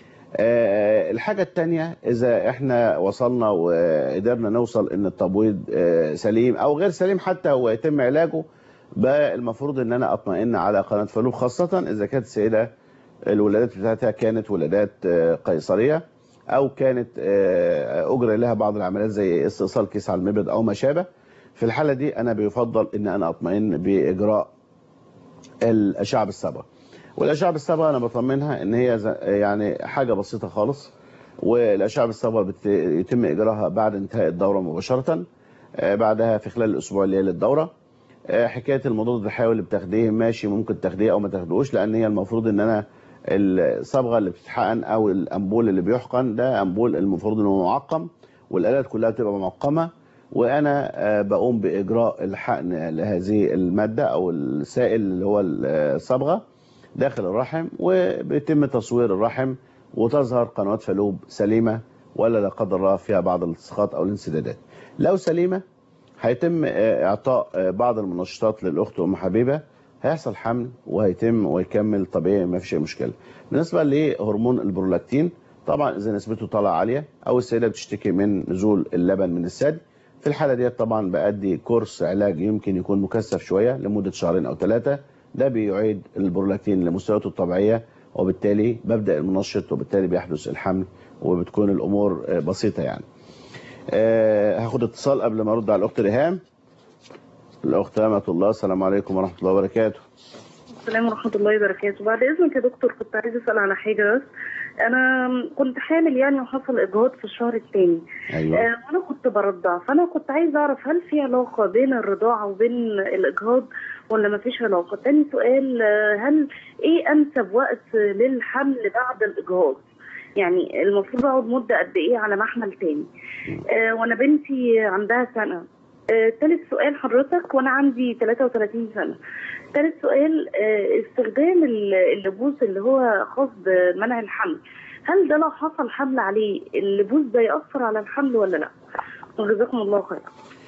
آه، الحاجة التانية إذا إحنا وصلنا وقدرنا نوصل إن التبويض آه، سليم أو غير سليم حتى ويتم علاجه بقى المفروض إن أنا أطمئن على قناة فالوب خاصة إذا كانت السيدة الولادات بتاعتها كانت ولادات آه، قيصرية أو كانت آه، أجرى لها بعض العمليات زي استئصال كيس على المبيض أو ما شابه في الحالة دي أنا بيفضل إن أنا أطمئن بإجراء الأشعة بالصبغة والاشعه بالصبغه انا بطمنها ان هي ز- يعني حاجه بسيطه خالص والاشعه بالصبغه بت- يتم اجراءها بعد انتهاء الدوره مباشره آه، بعدها في خلال الاسبوع اللي هي للدوره آه، حكايه المضاد الحيوي اللي بتاخديه ماشي ممكن تاخديه او ما تاخدوش لان هي المفروض ان انا الصبغه اللي بتتحقن او الامبول اللي بيحقن ده امبول المفروض انه معقم والالات كلها بتبقى معقمه وانا آه، بقوم باجراء الحقن لهذه الماده او السائل اللي هو الصبغه داخل الرحم وبيتم تصوير الرحم وتظهر قنوات فالوب سليمه ولا لا قدر الله فيها بعض الالتصاقات او الانسدادات. لو سليمه هيتم آه، اعطاء آه، بعض المنشطات للاخت ام حبيبه هيحصل حمل وهيتم ويكمل طبيعي ما فيش اي مشكله. بالنسبه لهرمون البرولاكتين طبعا اذا نسبته طالعه عاليه او السيده بتشتكي من نزول اللبن من الثدي في الحاله ديت طبعا بادي كورس علاج يمكن يكون مكثف شويه لمده شهرين او ثلاثه ده بيعيد البرولاكتين لمستوياته الطبيعيه وبالتالي ببدا المنشط وبالتالي بيحدث الحمل وبتكون الامور آه، بسيطه يعني. آه، هاخد اتصال قبل ما ارد على الاخت ريهام. الأخت أمة الله السلام عليكم ورحمة الله وبركاته السلام ورحمة الله وبركاته بعد إذنك يا دكتور كنت عايزة أسأل على حاجة بس أنا كنت حامل يعني وحصل إجهاض في الشهر الثاني أيوة. آه وأنا كنت برضع فأنا كنت عايزة أعرف هل في علاقة بين الرضاعة وبين الإجهاض ولا ما فيش علاقة تاني سؤال آه، هل إيه أنسب وقت للحمل بعد الإجهاض يعني المفروض أقعد مدة قد إيه على محمل تاني آه وأنا بنتي عندها سنة آه، تالت سؤال حضرتك وانا عندي 33 سنه تالت سؤال آه، استخدام ال- اللبوس اللي هو خاص بمنع الحمل هل ده لو حصل حمل عليه اللبوس ده يأثر على الحمل ولا لا وجزاكم الله خير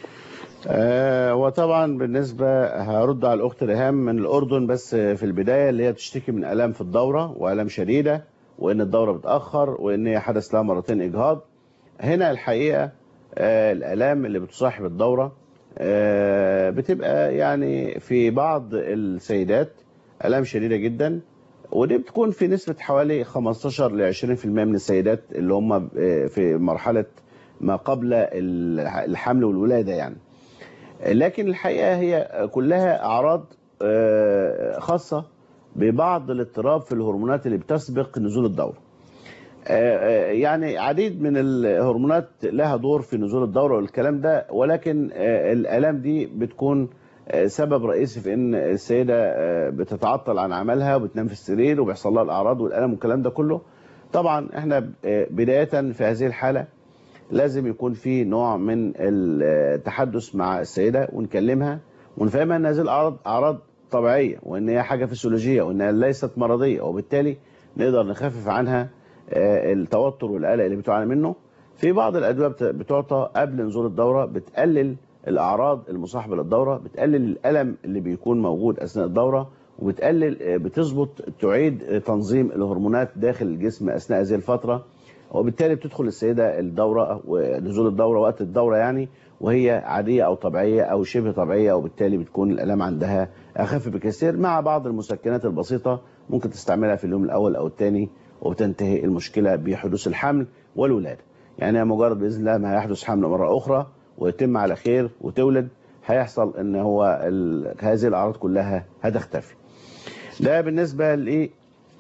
آه وطبعا بالنسبة هرد على الأخت ريهام من الأردن بس في البداية اللي هي بتشتكي من آلام في الدورة وآلام شديدة وإن الدورة بتأخر وإن هي حدث لها مرتين إجهاض هنا الحقيقة آه الآلام اللي بتصاحب الدورة آه بتبقى يعني في بعض السيدات آلام شديدة جدا ودي بتكون في نسبة حوالي 15 ل 20% من السيدات اللي هم آه، في مرحلة ما قبل الحمل والولادة يعني لكن الحقيقة هي كلها أعراض آه، خاصة ببعض الاضطراب في الهرمونات اللي بتسبق نزول الدورة آه، آه، يعني عديد من الهرمونات لها دور في نزول الدورة والكلام ده ولكن آه، الآلام دي بتكون آه، سبب رئيسي في ان السيدة آه، بتتعطل عن عملها وبتنام في السرير وبيحصل لها الأعراض والألم والكلام ده كله طبعا احنا آه، بداية في هذه الحالة لازم يكون في نوع من التحدث مع السيدة ونكلمها ونفهمها ان هذه الاعراض اعراض طبيعية وان هي حاجة فسيولوجية وانها ليست مرضية وبالتالي نقدر نخفف عنها آه، التوتر والقلق اللي بتعاني منه في بعض الادوية بت- بتعطى قبل نزول الدورة بتقلل الاعراض المصاحبة للدورة بتقلل الالم اللي بيكون موجود اثناء الدورة وبتقلل آه، بتظبط تعيد آه، تنظيم الهرمونات داخل الجسم اثناء هذه الفترة وبالتالي بتدخل السيدة الدورة ونزول الدورة وقت الدورة يعني وهي عادية أو طبيعية أو شبه طبيعية وبالتالي بتكون الآلام عندها أخف بكثير مع بعض المسكنات البسيطة ممكن تستعملها في اليوم الأول أو الثاني وبتنتهي المشكلة بحدوث الحمل والولادة يعني مجرد بإذن الله ما هيحدث حمل مرة أخرى ويتم على خير وتولد هيحصل ان هو ال- هذه الاعراض كلها هتختفي ده بالنسبه ل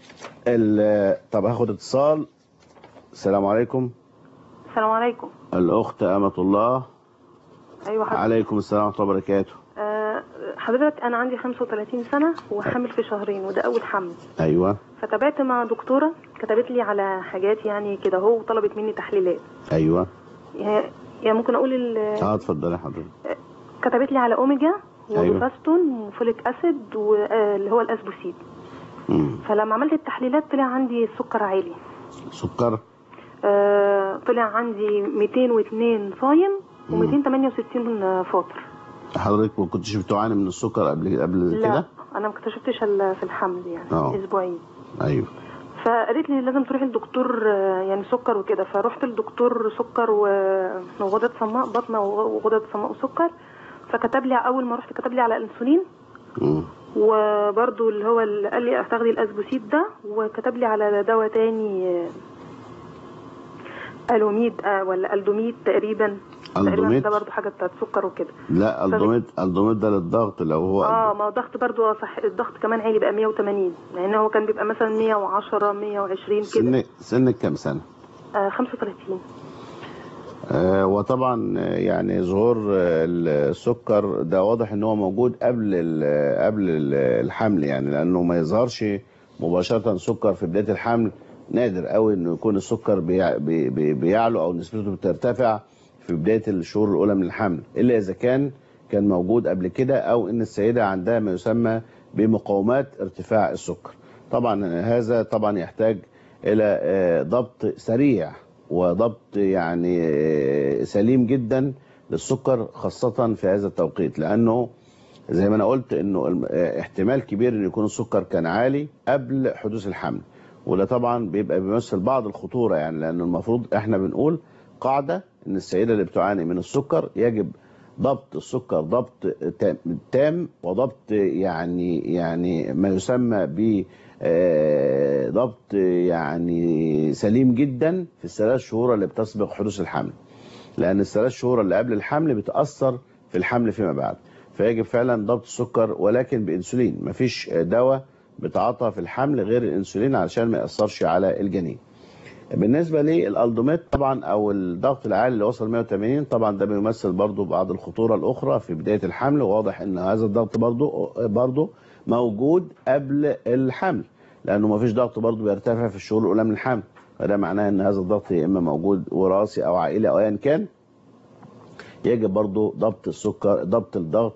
طب هاخد اتصال السلام عليكم السلام عليكم الاخت امه الله ايوه حضرتك عليكم السلام ورحمه الله وبركاته آه، حضرتك انا عندي 35 سنه وحامل في شهرين وده اول حمل ايوه فتابعت مع دكتوره كتبت لي على حاجات يعني كده هو وطلبت مني تحليلات ايوه يعني يعني ممكن اقول ال- اه اتفضلي حضرتك كتبت لي على اوميجا أيوة. ودوفاستون وفوليك اسيد واللي هو الاسبوسيد مم. فلما عملت التحليلات طلع عندي السكر عالي سكر آه، طلع عندي 202 صايم و268 فاطر حضرتك ما كنتش بتعاني من السكر قبل قبل لا كده انا ما اكتشفتش الا في الحمل يعني آه. اسبوعين ايوه فقالت لي لازم تروحي للدكتور آه، يعني سكر وكده فرحت للدكتور سكر و- وغدد صماء بطنه وغدد صماء وسكر فكتب لي اول ما رحت كتب لي على انسولين مم. وبرده اللي هو اللي قال لي تاخدي الاسبوسيد ده وكتب لي على دواء تاني آه، الوميد آه، ولا الدوميد تقريبا تقريبا الدوميد ده برضه حاجه بتاعت سكر وكده لا الدوميد الدوميد ده للضغط لو هو اه ما هو الضغط برضه صح الضغط كمان عالي بقى 180 لان هو كان بيبقى مثلا 110 120 كده سنك سنك كام سنه آه 35 آه، وطبعا آه، يعني ظهور آه، السكر ده واضح ان هو موجود قبل ال- قبل ال- الحمل يعني لانه ما يظهرش مباشره سكر في بدايه الحمل نادر قوي انه يكون السكر بيع- بي- بي- بيعلو او نسبته بترتفع في بدايه الشهور الاولى من الحمل الا اذا كان كان موجود قبل كده او ان السيده عندها ما يسمى بمقاومات ارتفاع السكر طبعا هذا طبعا يحتاج الى آه، ضبط سريع وضبط يعني آه، سليم جدا للسكر خاصة في هذا التوقيت لأنه زي ما أنا قلت إنه الم- آه، احتمال كبير إن يكون السكر كان عالي قبل حدوث الحمل وده طبعا بيبقى بيمثل بعض الخطورة يعني لأنه المفروض إحنا بنقول قاعدة إن السيدة اللي بتعاني من السكر يجب ضبط السكر ضبط تام- تام وضبط يعني يعني ما يسمى ب آه، ضبط يعني سليم جدا في الثلاث شهور اللي بتسبق حدوث الحمل لان الثلاث شهور اللي قبل الحمل بتاثر في الحمل فيما بعد فيجب فعلا ضبط السكر ولكن بانسولين مفيش دواء بتعاطى في الحمل غير الانسولين علشان ما ياثرش على الجنين بالنسبه للالدوميت طبعا او الضغط العالي اللي وصل 180 طبعا ده بيمثل برضو بعض الخطوره الاخرى في بدايه الحمل واضح ان هذا الضغط برضو برضو موجود قبل الحمل لانه ما فيش ضغط برضو بيرتفع في الشهور الاولى من الحمل فده معناه ان هذا الضغط يا اما موجود وراثي او عائلي او ايا كان يجب برضو ضبط السكر ضبط الضغط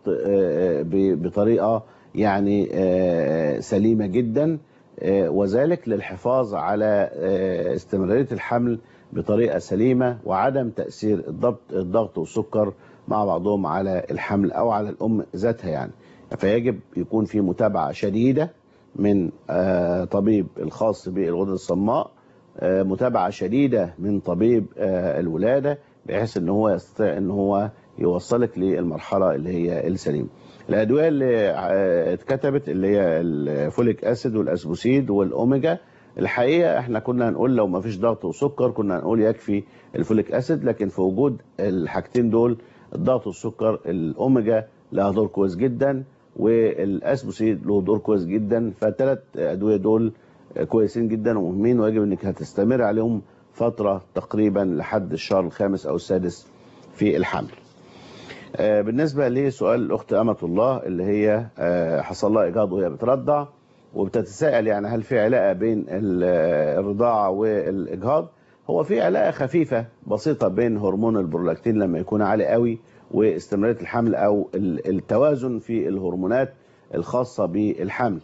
بطريقه يعني سليمه جدا وذلك للحفاظ على استمراريه الحمل بطريقه سليمه وعدم تاثير الضبط الضغط والسكر مع بعضهم على الحمل او على الام ذاتها يعني فيجب يكون في متابعه شديده من طبيب الخاص بالغدد الصماء متابعه شديده من طبيب الولاده بحيث ان هو يستطيع ان هو يوصلك للمرحله اللي هي السليمه. الادويه اللي اتكتبت اللي هي الفوليك اسيد والاسبوسيد والاوميجا الحقيقه احنا كنا هنقول لو ما فيش ضغط وسكر كنا هنقول يكفي الفوليك اسيد لكن في وجود الحاجتين دول الضغط والسكر الاوميجا لها دور كويس جدا والاسبوسيد له دور كويس جدا فالثلاث ادويه دول كويسين جدا ومهمين ويجب انك هتستمر عليهم فتره تقريبا لحد الشهر الخامس او السادس في الحمل. بالنسبه لسؤال الاخت امه الله اللي هي حصل لها اجهاض وهي بترضع وبتتساءل يعني هل في علاقه بين الرضاعه والاجهاض؟ هو في علاقه خفيفه بسيطه بين هرمون البرولاكتين لما يكون عالي قوي واستمراريه الحمل او التوازن في الهرمونات الخاصه بالحمل.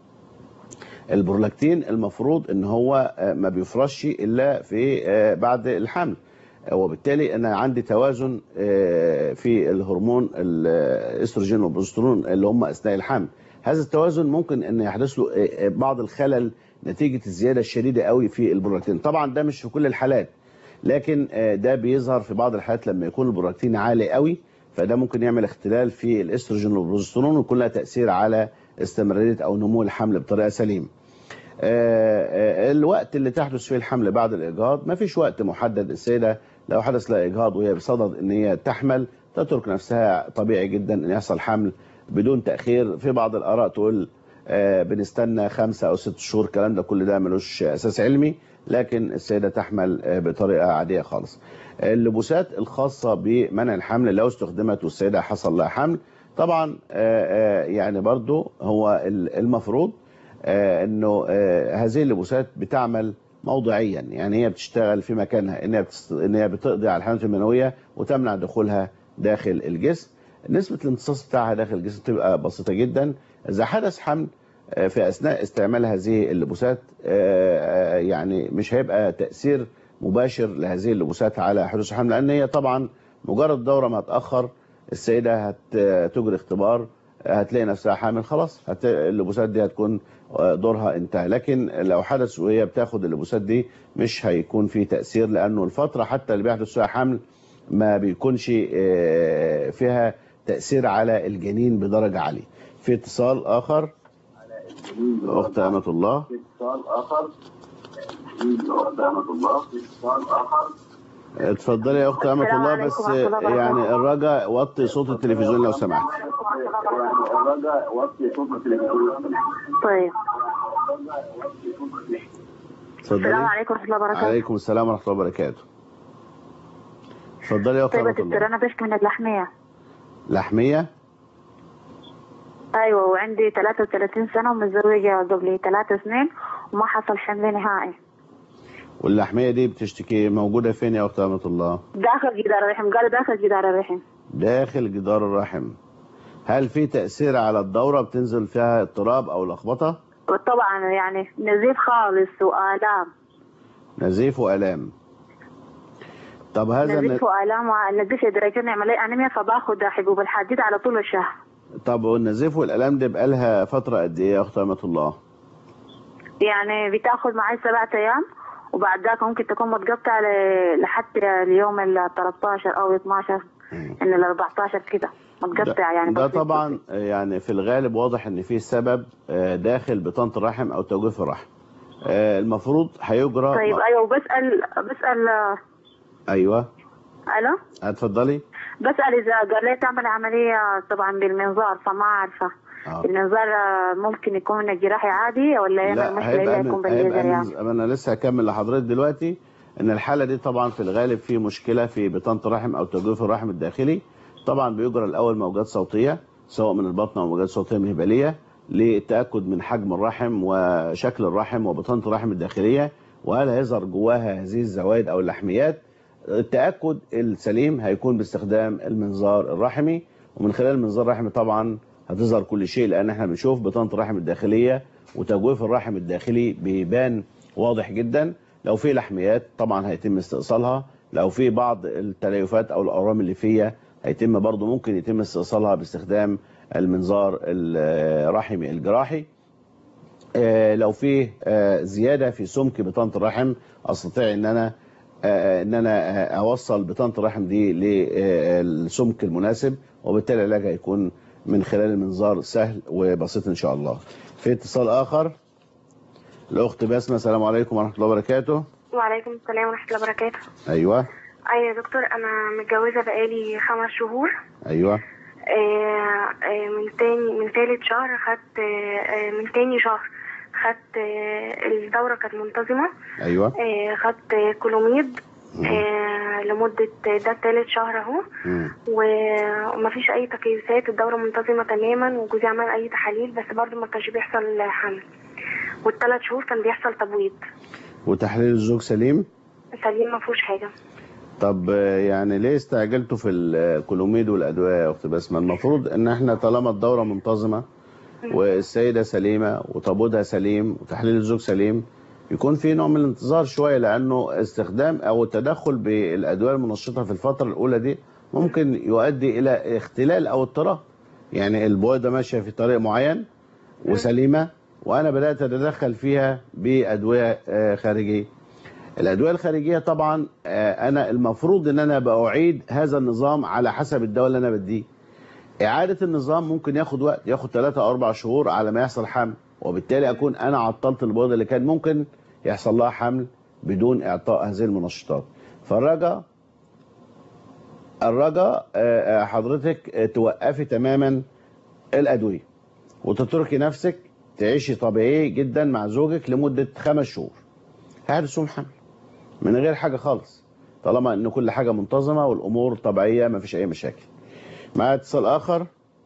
البرولاكتين المفروض ان هو ما بيفرزش الا في بعد الحمل وبالتالي انا عندي توازن في الهرمون الاستروجين والبروسترون اللي هم اثناء الحمل هذا التوازن ممكن ان يحدث له بعض الخلل نتيجه الزياده الشديده قوي في البرولاكتين طبعا ده مش في كل الحالات لكن ده بيظهر في بعض الحالات لما يكون البرولاكتين عالي قوي فده ممكن يعمل اختلال في الاستروجين والبروسترون ويكون لها تاثير على استمراريه او نمو الحمل بطريقه سليمه الوقت اللي تحدث فيه الحمل بعد الاجهاض ما فيش وقت محدد السيده لو حدث لها اجهاض وهي بصدد ان هي تحمل تترك نفسها طبيعي جدا ان يحصل حمل بدون تاخير في بعض الاراء تقول بنستنى خمسة او ست شهور الكلام ده كل ده ملوش اساس علمي لكن السيده تحمل بطريقه عاديه خالص اللبوسات الخاصه بمنع الحمل لو استخدمت والسيده حصل لها حمل طبعا يعني برضو هو المفروض انه هذه اللبوسات بتعمل موضعيا يعني هي بتشتغل في مكانها ان هي بتست... ان هي بتقضي على الحملات المنويه وتمنع دخولها داخل الجسم نسبه الامتصاص بتاعها داخل الجسم تبقى بسيطه جدا اذا حدث حمل في اثناء استعمال هذه اللبوسات يعني مش هيبقى تاثير مباشر لهذه اللبوسات على حدوث الحمل لان هي طبعا مجرد دوره ما تاخر السيده هتجري اختبار هتلاقي نفسها حامل خلاص هت... اللبوسات دي هتكون دورها انتهى لكن لو حدث وهي بتاخد اللبوسات دي مش هيكون في تاثير لانه الفتره حتى اللي بيحدث فيها حمل ما بيكونش فيها تاثير على الجنين بدرجه عاليه في اتصال اخر اخت امه الله اتصال اخر اخت امه الله اتصال اخر اتفضلي يا اخت امه الله بس يعني الرجاء وطي صوت التلفزيون لو سمحت الرجاء وطي صوت التلفزيون طيب اتفضلي السلام عليكم ورحمه الله وبركاته عليكم السلام ورحمه الله وبركاته اتفضلي يا اخت طيب يا امه الله دكتور انا بشكي من اللحميه لحميه ايوه وعندي 33 سنه ومتزوجه قبل ثلاث سنين وما حصل حمل نهائي واللحميه دي بتشتكي موجوده فين يا اخت امه الله داخل جدار الرحم قالوا داخل جدار الرحم داخل جدار الرحم هل في تاثير على الدوره بتنزل فيها اضطراب او لخبطه وطبعا يعني نزيف خالص والام نزيف والام طب هذا الن- نزيف والام والنزيف يدرجني عمليه انيميا فباخد حبوب الحديد على طول الشهر طب والنزيف والالام دي بقالها فتره قد ايه يا اخت امه الله يعني بتاخد معي سبعة ايام وبعد ذاك ممكن تكون متقطعة ل- لحد اليوم ال 13 او 12 ان ال 14 كده متقطع يعني ده بسيط. طبعا يعني في الغالب واضح ان في سبب آه، داخل بطانه الرحم او توجيف الرحم آه، المفروض هيجرى طيب ايوه وبسال بسال ايوه الو اتفضلي بسأل إذا قال لي تعمل عملية طبعا بالمنظار فما عارفة آه. المنظار آه، ممكن يكون من الجراحي عادي ولا يعمل لا مشكلة هيبقى إلا يكون من هيبقى بالليزر يعني من انا لسه هكمل لحضرتك دلوقتي ان الحاله دي طبعا في الغالب في مشكله في بطانه الرحم او تجويف الرحم الداخلي طبعا بيجرى الاول موجات صوتيه سواء من البطن او موجات صوتيه من الهباليه للتاكد من حجم الرحم وشكل الرحم وبطانه الرحم الداخليه وهل هيظهر جواها هذه الزوائد او اللحميات التاكد السليم هيكون باستخدام المنظار الرحمي ومن خلال المنظار الرحمي طبعا هتظهر كل شيء لان احنا بنشوف بطانه الرحم الداخليه وتجويف الرحم الداخلي بيبان واضح جدا لو في لحميات طبعا هيتم استئصالها لو في بعض التليفات او الاورام الليفيه هيتم برضو ممكن يتم استئصالها باستخدام المنظار الرحمي الجراحي آه، لو في آه، زياده في سمك بطانه الرحم استطيع ان انا آه، ان انا آه، اوصل بطانه الرحم دي للسمك المناسب وبالتالي العلاج هيكون من خلال المنظار سهل وبسيط ان شاء الله. في اتصال اخر الاخت بسمه السلام عليكم ورحمه الله وبركاته. وعليكم السلام ورحمة الله وبركاته ايوه أيوة يا دكتور أنا متجوزة بقالي خمس شهور ايوه آه، آه، من تاني من تالت شهر خدت آه، آه، من تاني شهر خدت آه، الدورة كانت منتظمة ايوه آه، خدت كلوميد آه، لمدة ده تالت شهر اهو مم. و- ومفيش أي تكيسات الدورة منتظمة تماما وجوزي عمل أي تحاليل بس برضو ما كانش بيحصل حمل والثلاث شهور كان بيحصل تبويض وتحليل الزوج سليم سليم ما فيهوش حاجة طب آه، يعني ليه استعجلتوا في الكلوميد والادويه يا اخت بسمه المفروض ان احنا طالما الدوره منتظمه والسيده سليمه وتبويضها سليم وتحليل الزوج سليم يكون في نوع من الانتظار شويه لانه استخدام او التدخل بالادويه المنشطه في الفتره الاولى دي ممكن يؤدي الى اختلال او اضطراب يعني البويضه ماشيه في طريق معين وسليمه وانا بدات اتدخل فيها بادويه آه، خارجيه الادويه الخارجيه طبعا آه، انا المفروض ان انا باعيد هذا النظام على حسب الدواء اللي انا بديه اعاده النظام ممكن ياخد وقت ياخد 3 او 4 شهور على ما يحصل حمل وبالتالي اكون انا عطلت البويضه اللي كان ممكن يحصل لها حمل بدون اعطاء هذه المنشطات فالرجاء الرجاء آه، آه، حضرتك آه، توقفي تماما الادويه وتتركي نفسك تعيشي طبيعي جدا مع زوجك لمده خمس شهور هيحدث حمل من غير حاجه خالص طالما ان كل حاجه منتظمه والامور طبيعيه ما فيش اي مشاكل معايا اتصال اخر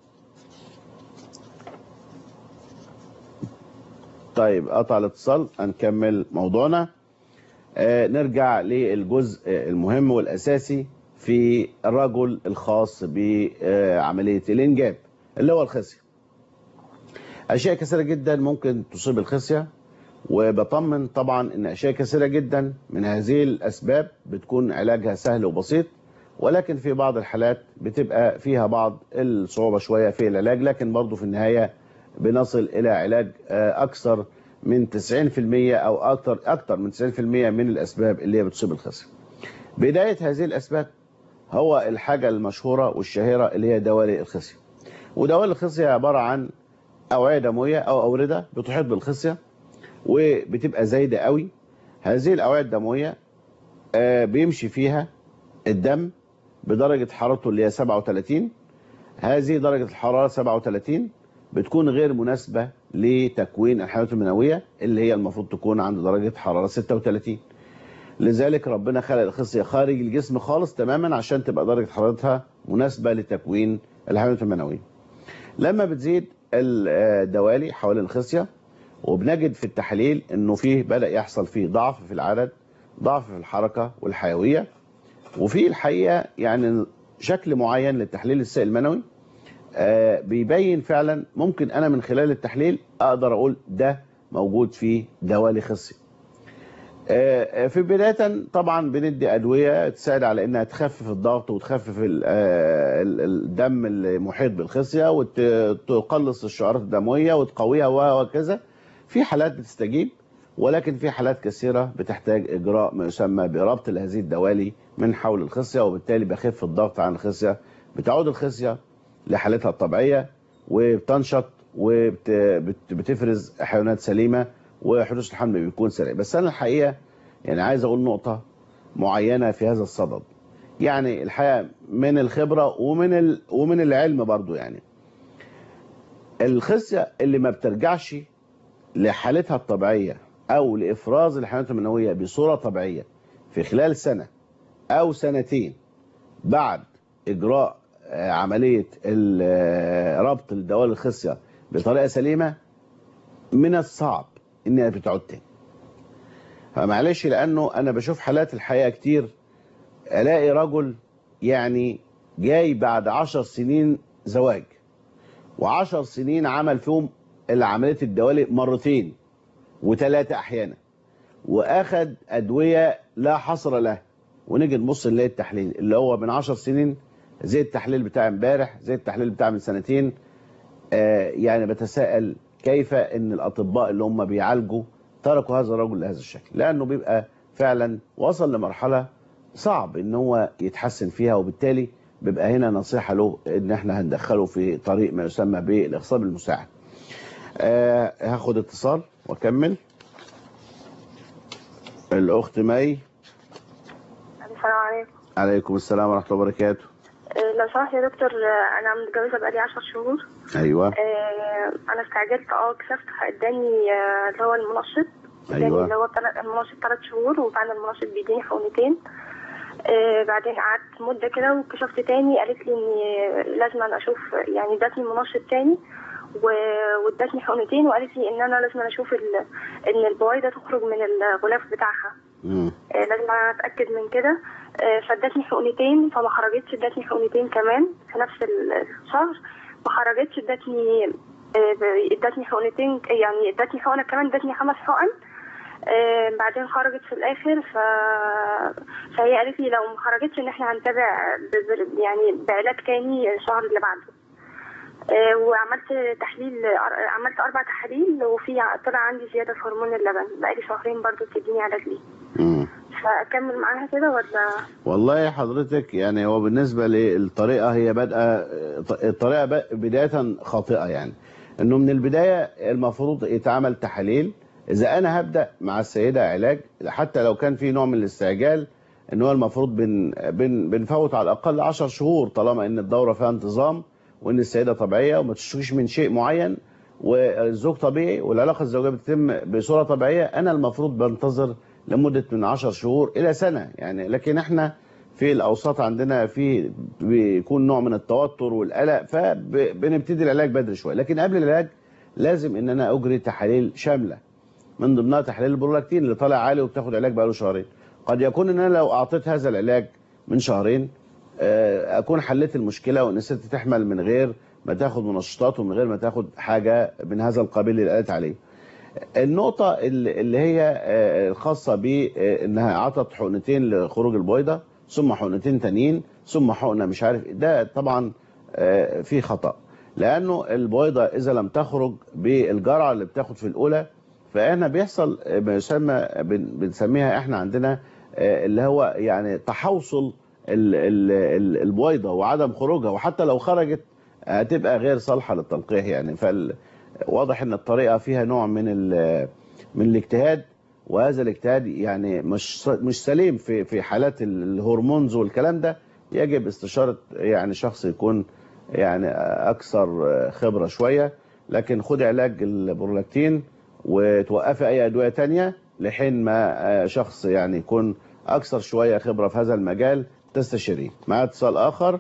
طيب قطع الاتصال هنكمل موضوعنا آه نرجع للجزء المهم والاساسي في الرجل الخاص بعمليه الانجاب اللي هو الخصيه اشياء كثيره جدا ممكن تصيب الخصيه وبطمن طبعا ان اشياء كثيره جدا من هذه الاسباب بتكون علاجها سهل وبسيط ولكن في بعض الحالات بتبقى فيها بعض الصعوبه شويه في العلاج لكن برضه في النهايه بنصل الى علاج آه، اكثر من 90% او اكثر اكثر من 90% من الاسباب اللي هي بتصيب الخصيه. بدايه هذه الاسباب هو الحاجه المشهوره والشهيره اللي هي دوالي الخصيه. ودوالي الخصيه عباره عن اوعيه دمويه او اورده بتحيط بالخصيه وبتبقى زايده قوي هذه الاوعيه الدمويه آه، بيمشي فيها الدم بدرجه حرارته اللي هي 37 هذه درجه الحراره 37 بتكون غير مناسبه لتكوين الحيوانات المنويه اللي هي المفروض تكون عند درجه حراره 36 لذلك ربنا خلق الخصيه خارج الجسم خالص تماما عشان تبقى درجه حرارتها مناسبه لتكوين الحيوانات المنويه لما بتزيد الدوالي حوالين الخصيه وبنجد في التحاليل انه فيه بدا يحصل فيه ضعف في العدد ضعف في الحركه والحيويه وفي الحقيقه يعني شكل معين للتحليل السائل المنوي آه، بيبين فعلا ممكن انا من خلال التحليل اقدر اقول ده موجود فيه دوالي خصي آه، في بداية طبعا بندي أدوية تساعد على إنها تخفف الضغط وتخفف ال- آه، ال- الدم المحيط بالخصية وتقلص الشعرات الدموية وتقويها وهكذا في حالات بتستجيب ولكن في حالات كثيرة بتحتاج إجراء ما يسمى بربط هذه الدوالي من حول الخصية وبالتالي بيخف الضغط عن الخصية بتعود الخصية لحالتها الطبيعية وبتنشط وبتفرز حيوانات سليمة وحدوث الحمل بيكون سريع بس أنا الحقيقة يعني عايز أقول نقطة معينة في هذا الصدد يعني الحقيقه من الخبره ومن ال... ومن العلم برضو يعني الخصيه اللي ما بترجعش لحالتها الطبيعيه او لافراز الحيوانات المنويه بصوره طبيعيه في خلال سنه او سنتين بعد اجراء آه، عمليه ال- آه، ربط الدوال الخصيه بطريقه سليمه من الصعب انها بتعود تاني فمعلش لانه انا بشوف حالات الحقيقه كتير الاقي رجل يعني جاي بعد عشر سنين زواج وعشر سنين عمل فيهم عمليه الدوالي مرتين وثلاثه احيانا واخد ادويه لا حصر لها ونيجي نبص نلاقي التحليل اللي هو من 10 سنين زي التحليل بتاع امبارح زي التحليل بتاع من سنتين آه يعني بتساءل كيف ان الاطباء اللي هم بيعالجوا تركوا هذا الرجل لهذا الشكل لانه بيبقى فعلا وصل لمرحله صعب ان هو يتحسن فيها وبالتالي بيبقى هنا نصيحه له ان احنا هندخله في طريق ما يسمى بالاخصاب المساعد. آه هاخد اتصال واكمل. الاخت مي السلام عليكم عليكم السلام ورحمه الله وبركاته. آه، لو سمحت يا دكتور آه، انا متجوزه بقالي 10 شهور ايوه آه، انا استعجلت اه كشفت اداني آه، اللي هو المنشط اداني أيوة. اللي هو تل- المنشط ثلاث شهور وبعد المنشط بيديني حقنتين آه، بعدين قعدت مدة كده وكشفت تاني قالت لي اني لازم أنا اشوف يعني ادتني منشط تاني و- وادتني حقنتين وقالت لي ان انا لازم أنا اشوف ال- ان البويضة تخرج من الغلاف بتاعها مم. آه، لازم اتاكد من كده آه، فادتني حقنتين فما خرجتش ادتني حقنتين كمان في نفس الشهر ما خرجتش ادتني آه، ب- ادتني حقنتين يعني ادتني حقنه كمان ادتني خمس حقن آه، بعدين خرجت في الاخر ف... فهي قالت لي لو ما خرجتش ان احنا هنتابع ب... ب- يعني بعلاج تاني الشهر اللي بعده آه، وعملت تحليل أر- عملت اربع تحاليل وفي طلع عندي زياده في هرمون اللبن بقالي شهرين برضو بتديني علاج ليه مم. فاكمل معاها كده ولا والله حضرتك يعني هو بالنسبة للطريقة هي بادئة الطريقة ب- بداية خاطئة يعني انه من البداية المفروض يتعمل تحاليل اذا انا هبدأ مع السيدة علاج حتى لو كان في نوع من الاستعجال ان هو المفروض بن بن بنفوت على الاقل 10 شهور طالما ان الدورة فيها انتظام وان السيدة طبيعية وما تشتكيش من شيء معين والزوج طبيعي والعلاقة الزوجية بتتم بصورة طبيعية انا المفروض بنتظر لمدة من 10 شهور الى سنة يعني لكن احنا في الاوساط عندنا في بيكون نوع من التوتر والقلق فبنبتدي العلاج بدري شويه لكن قبل العلاج لازم ان انا اجري تحاليل شامله من ضمنها تحليل البرولاكتين اللي طالع عالي وبتاخد علاج بقاله شهرين قد يكون ان انا لو اعطيت هذا العلاج من شهرين آه، اكون حليت المشكله وان الست تحمل من غير ما تاخد منشطات ومن غير ما تاخد حاجه من هذا القبيل اللي قالت عليه النقطة اللي اللي هي آه، الخاصة بانها عطت حقنتين لخروج البويضة ثم حقنتين تانيين ثم حقنة مش عارف إيه، ده طبعا آه، في خطأ لأنه البويضة إذا لم تخرج بالجرعة اللي بتاخد في الأولى فإحنا بيحصل آه، ما يسمى بن- بنسميها إحنا عندنا آه، اللي هو يعني تحوصل ال- ال- ال- البويضة وعدم خروجها وحتى لو خرجت هتبقى غير صالحة للتلقيح يعني فال واضح ان الطريقه فيها نوع من ال- من الاجتهاد وهذا الاجتهاد يعني مش مش سليم في في حالات ال- الهرمونز والكلام ده يجب استشاره يعني شخص يكون يعني اكثر خبره شويه لكن خد علاج البرولاكتين وتوقفي اي ادويه تانية لحين ما شخص يعني يكون اكثر شويه خبره في هذا المجال تستشيريه مع اتصال اخر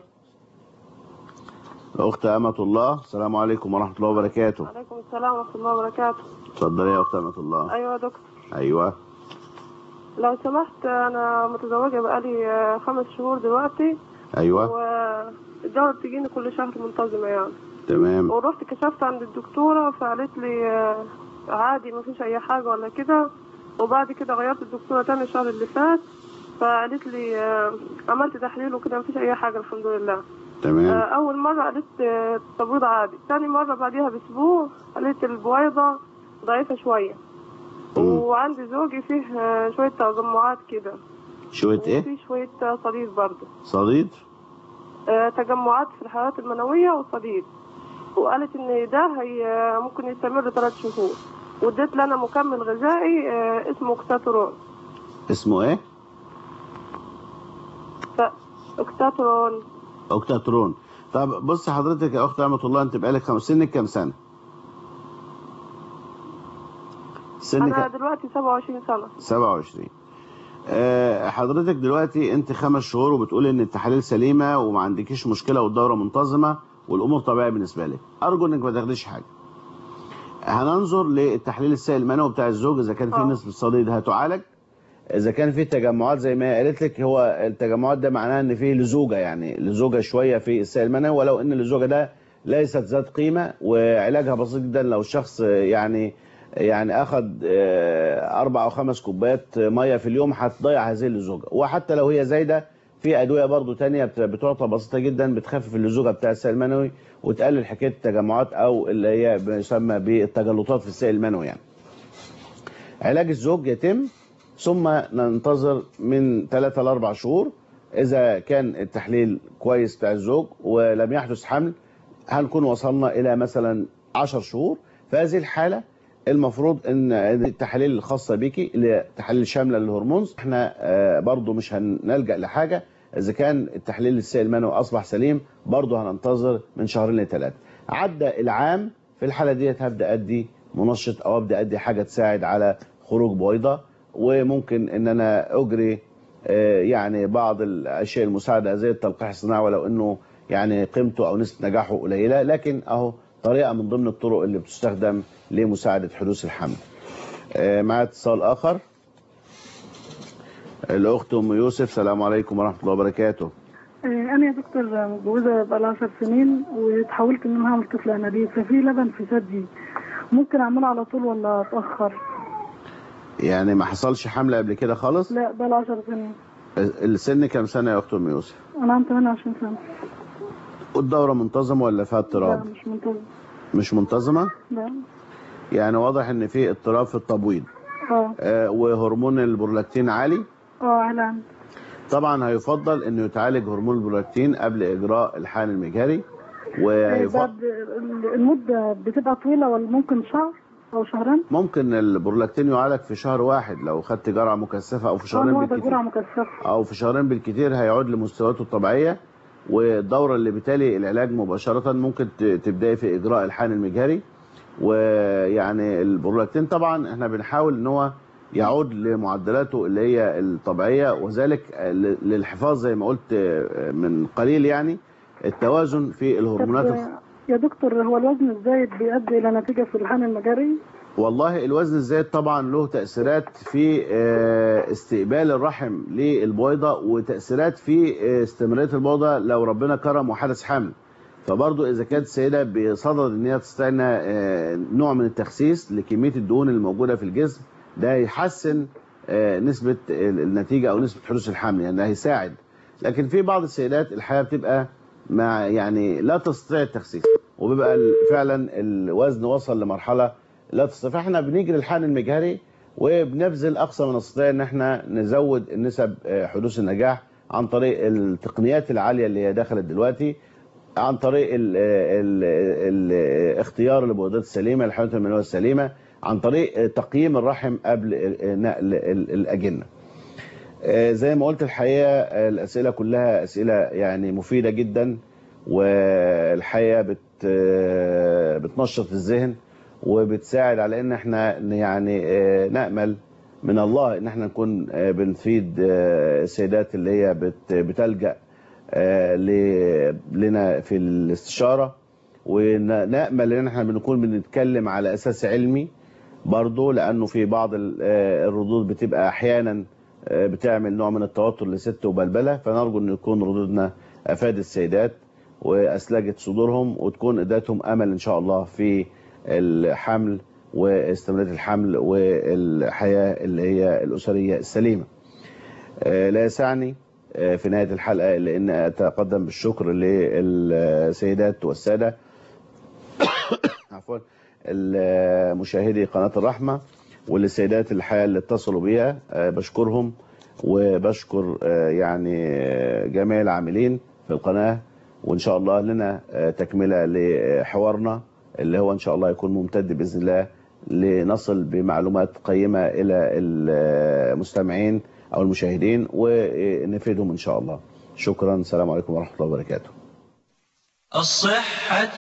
الاخت امه الله السلام عليكم ورحمه الله وبركاته وعليكم السلام ورحمة الله وبركاته اتفضلي يا اخت امه الله أيوة يا دكتور ايوه لو سمحت أنا متزوجة بقالي آه، خمس شهور دلوقتي ايوه والدورة بتجيني كل شهر منتظمة يعني تمام ورحت كشفت عند الدكتورة فقالت لي آه، عادي مفيش أي حاجة ولا كده وبعد كده غيرت الدكتورة تاني الشهر اللي فات فقالت لي آه، عملت تحليل وكده مفيش أي حاجة الحمد لله تمام آه، أول مرة قالت آه، تبويض عادي تاني مرة بعديها بأسبوع قالت البويضة ضعيفة شوية وعندي زوجي فيه آه، شوية تجمعات كده شويه ايه وفيه شوية آه، صديد برضه صديد آه، تجمعات في الحيوانات المنوية وصديد وقالت إن ده هي ممكن يستمر ثلاث شهور واديت لنا مكمل غذائي آه، اسمه كتاتورون اسمه ايه ف... اوكتاترون اوكتاترون طب بص حضرتك يا اخت امه الله انت بقالك خمس سنك كام سنه سنك انا دلوقتي 27 سنه 27 آه، حضرتك دلوقتي انت خمس شهور وبتقولي ان التحاليل سليمه وما عندكيش مشكله والدوره منتظمه والامور طبيعيه بالنسبه لك ارجو انك ما تاخديش حاجه هننظر للتحليل السائل المنوي بتاع الزوج اذا كان في نسبه صديد هتعالج اذا كان في تجمعات زي ما هي قالت لك هو التجمعات ده معناه ان في لزوجه يعني لزوجه شويه في السائل المنوي ولو ان اللزوجه ده ليست ذات قيمه وعلاجها بسيط جدا لو الشخص يعني يعني اخذ آه، اربع او خمس كوبايات ميه في اليوم هتضيع هذه اللزوجه وحتى لو هي زايده في ادويه برضو تانية بت- بتعطى بسيطه جدا بتخفف اللزوجه بتاع السائل المنوي وتقلل حكايه التجمعات او اللي هي بيسمى بالتجلطات في السائل المنوي يعني علاج الزوج يتم ثم ننتظر من 3 ل 4 شهور اذا كان التحليل كويس بتاع الزوج ولم يحدث حمل هنكون وصلنا الى مثلا 10 شهور في هذه الحاله المفروض ان التحاليل الخاصه بيكي اللي هي تحاليل شامله للهرمونز احنا آه، برضو مش هنلجا لحاجه اذا كان التحليل السائل المنوي اصبح سليم برضو هننتظر من شهرين لثلاثه عدى العام في الحاله ديت هبدا ادي منشط او ابدا ادي حاجه تساعد على خروج بويضه وممكن ان انا اجري آه، يعني بعض الاشياء المساعده زي التلقيح الصناعي ولو انه يعني قيمته او نسبه نجاحه قليله لكن اهو طريقه من ضمن الطرق اللي بتستخدم لمساعده حدوث الحمل. آه، معايا اتصال اخر الاخت ام يوسف السلام عليكم ورحمه الله وبركاته. آه، أنا يا دكتور متجوزة بقالها 10 سنين وتحولت إن أنا أعمل طفل أنابيب ففي لبن في ثدي ممكن أعمله على طول ولا أتأخر؟ يعني ما حصلش حمل قبل كده خالص؟ لا بقالها 10 سنين السن كام سنه يا اخت ام يوسف؟ أنا عندي 28 سنة والدوره منتظمه ولا فيها لا اضطراب؟ مش منتظم مش منتظمه؟ لا يعني واضح ان في اضطراب في التبويض اه آه، وهرمون البرولاكتين عالي اه على عندي طبعا هيفضل انه يتعالج هرمون البرولاكتين قبل اجراء الحقن المجهري آه، ويفضل بعد ال- المدة بتبقى طويلة ولا ممكن شهر أو شهرين؟ ممكن البرولاكتين يعالج في شهر واحد لو خدت جرعه مكثفه او في أنا شهرين واخدة بالكثير جرعة مكثفة او في شهرين بالكثير هيعود لمستوياته الطبيعيه والدوره اللي بتالي العلاج مباشره ممكن ت- تبداي في اجراء الحقن المجهري ويعني البرولاكتين طبعا احنا بنحاول ان هو يعود لمعدلاته اللي هي الطبيعيه وذلك ل- للحفاظ زي ما قلت من قليل يعني التوازن في الهرمونات الخ... طب يا دكتور هو الوزن الزايد بيؤدي إلى نتيجة في الحقن المجاري؟ والله الوزن الزايد طبعا له تأثيرات في آه، استقبال الرحم للبويضة وتأثيرات في آه، استمرارية البويضة لو ربنا كرم وحدث حمل فبرضه إذا كانت السيدة بصدد إن هي تستطيع إنها، آه، نوع من التخسيس لكمية الدهون الموجودة في الجسم ده يحسن آه، نسبة ال- النتيجة أو نسبة حدوث الحمل يعني ده هيساعد لكن في بعض السيدات الحياة بتبقى مع يعني لا تستطيع التخسيس وبيبقى ال- فعلا الوزن وصل لمرحلة لا تستطيع فاحنا بنجري الحقن المجهري وبنبذل اقصى ما نستطيع ان احنا نزود النسب آه، حدوث النجاح عن طريق التقنيات العاليه اللي هي دخلت دلوقتي عن طريق ال ال ال اختيار البويضات السليمه الحيوانات المنويه السليمه عن طريق آه، تقييم الرحم قبل آه، نقل ال- الاجنه آه، زي ما قلت الحقيقه آه، الاسئله كلها اسئله يعني مفيده جدا والحقيقه بت آه، بتنشط الذهن وبتساعد على ان احنا يعني آه، نامل من الله ان احنا نكون آه، بنفيد آه، السيدات اللي هي بت- بتلجا آه، ل- لنا في الاستشاره ونامل ان احنا بنكون بنتكلم على اساس علمي برضه لانه في بعض ال- آه، الردود بتبقى احيانا آه، بتعمل نوع من التوتر لست وبلبله فنرجو ان يكون ردودنا افادت السيدات واسلجت صدورهم وتكون اداتهم امل ان شاء الله في الحمل واستمراريه الحمل والحياه اللي هي الاسريه السليمه. آه، لا يسعني آه، في نهايه الحلقه الا ان اتقدم بالشكر للسيدات والساده عفوا مشاهدي قناه الرحمه وللسيدات الحياه اللي اتصلوا بيها آه، بشكرهم وبشكر آه، يعني آه، جميع العاملين في القناه وان شاء الله لنا آه، تكمله لحوارنا اللي هو ان شاء الله يكون ممتد باذن الله لنصل بمعلومات قيمه الى المستمعين او المشاهدين ونفيدهم ان شاء الله. شكرا السلام عليكم ورحمة الله وبركاته الصحة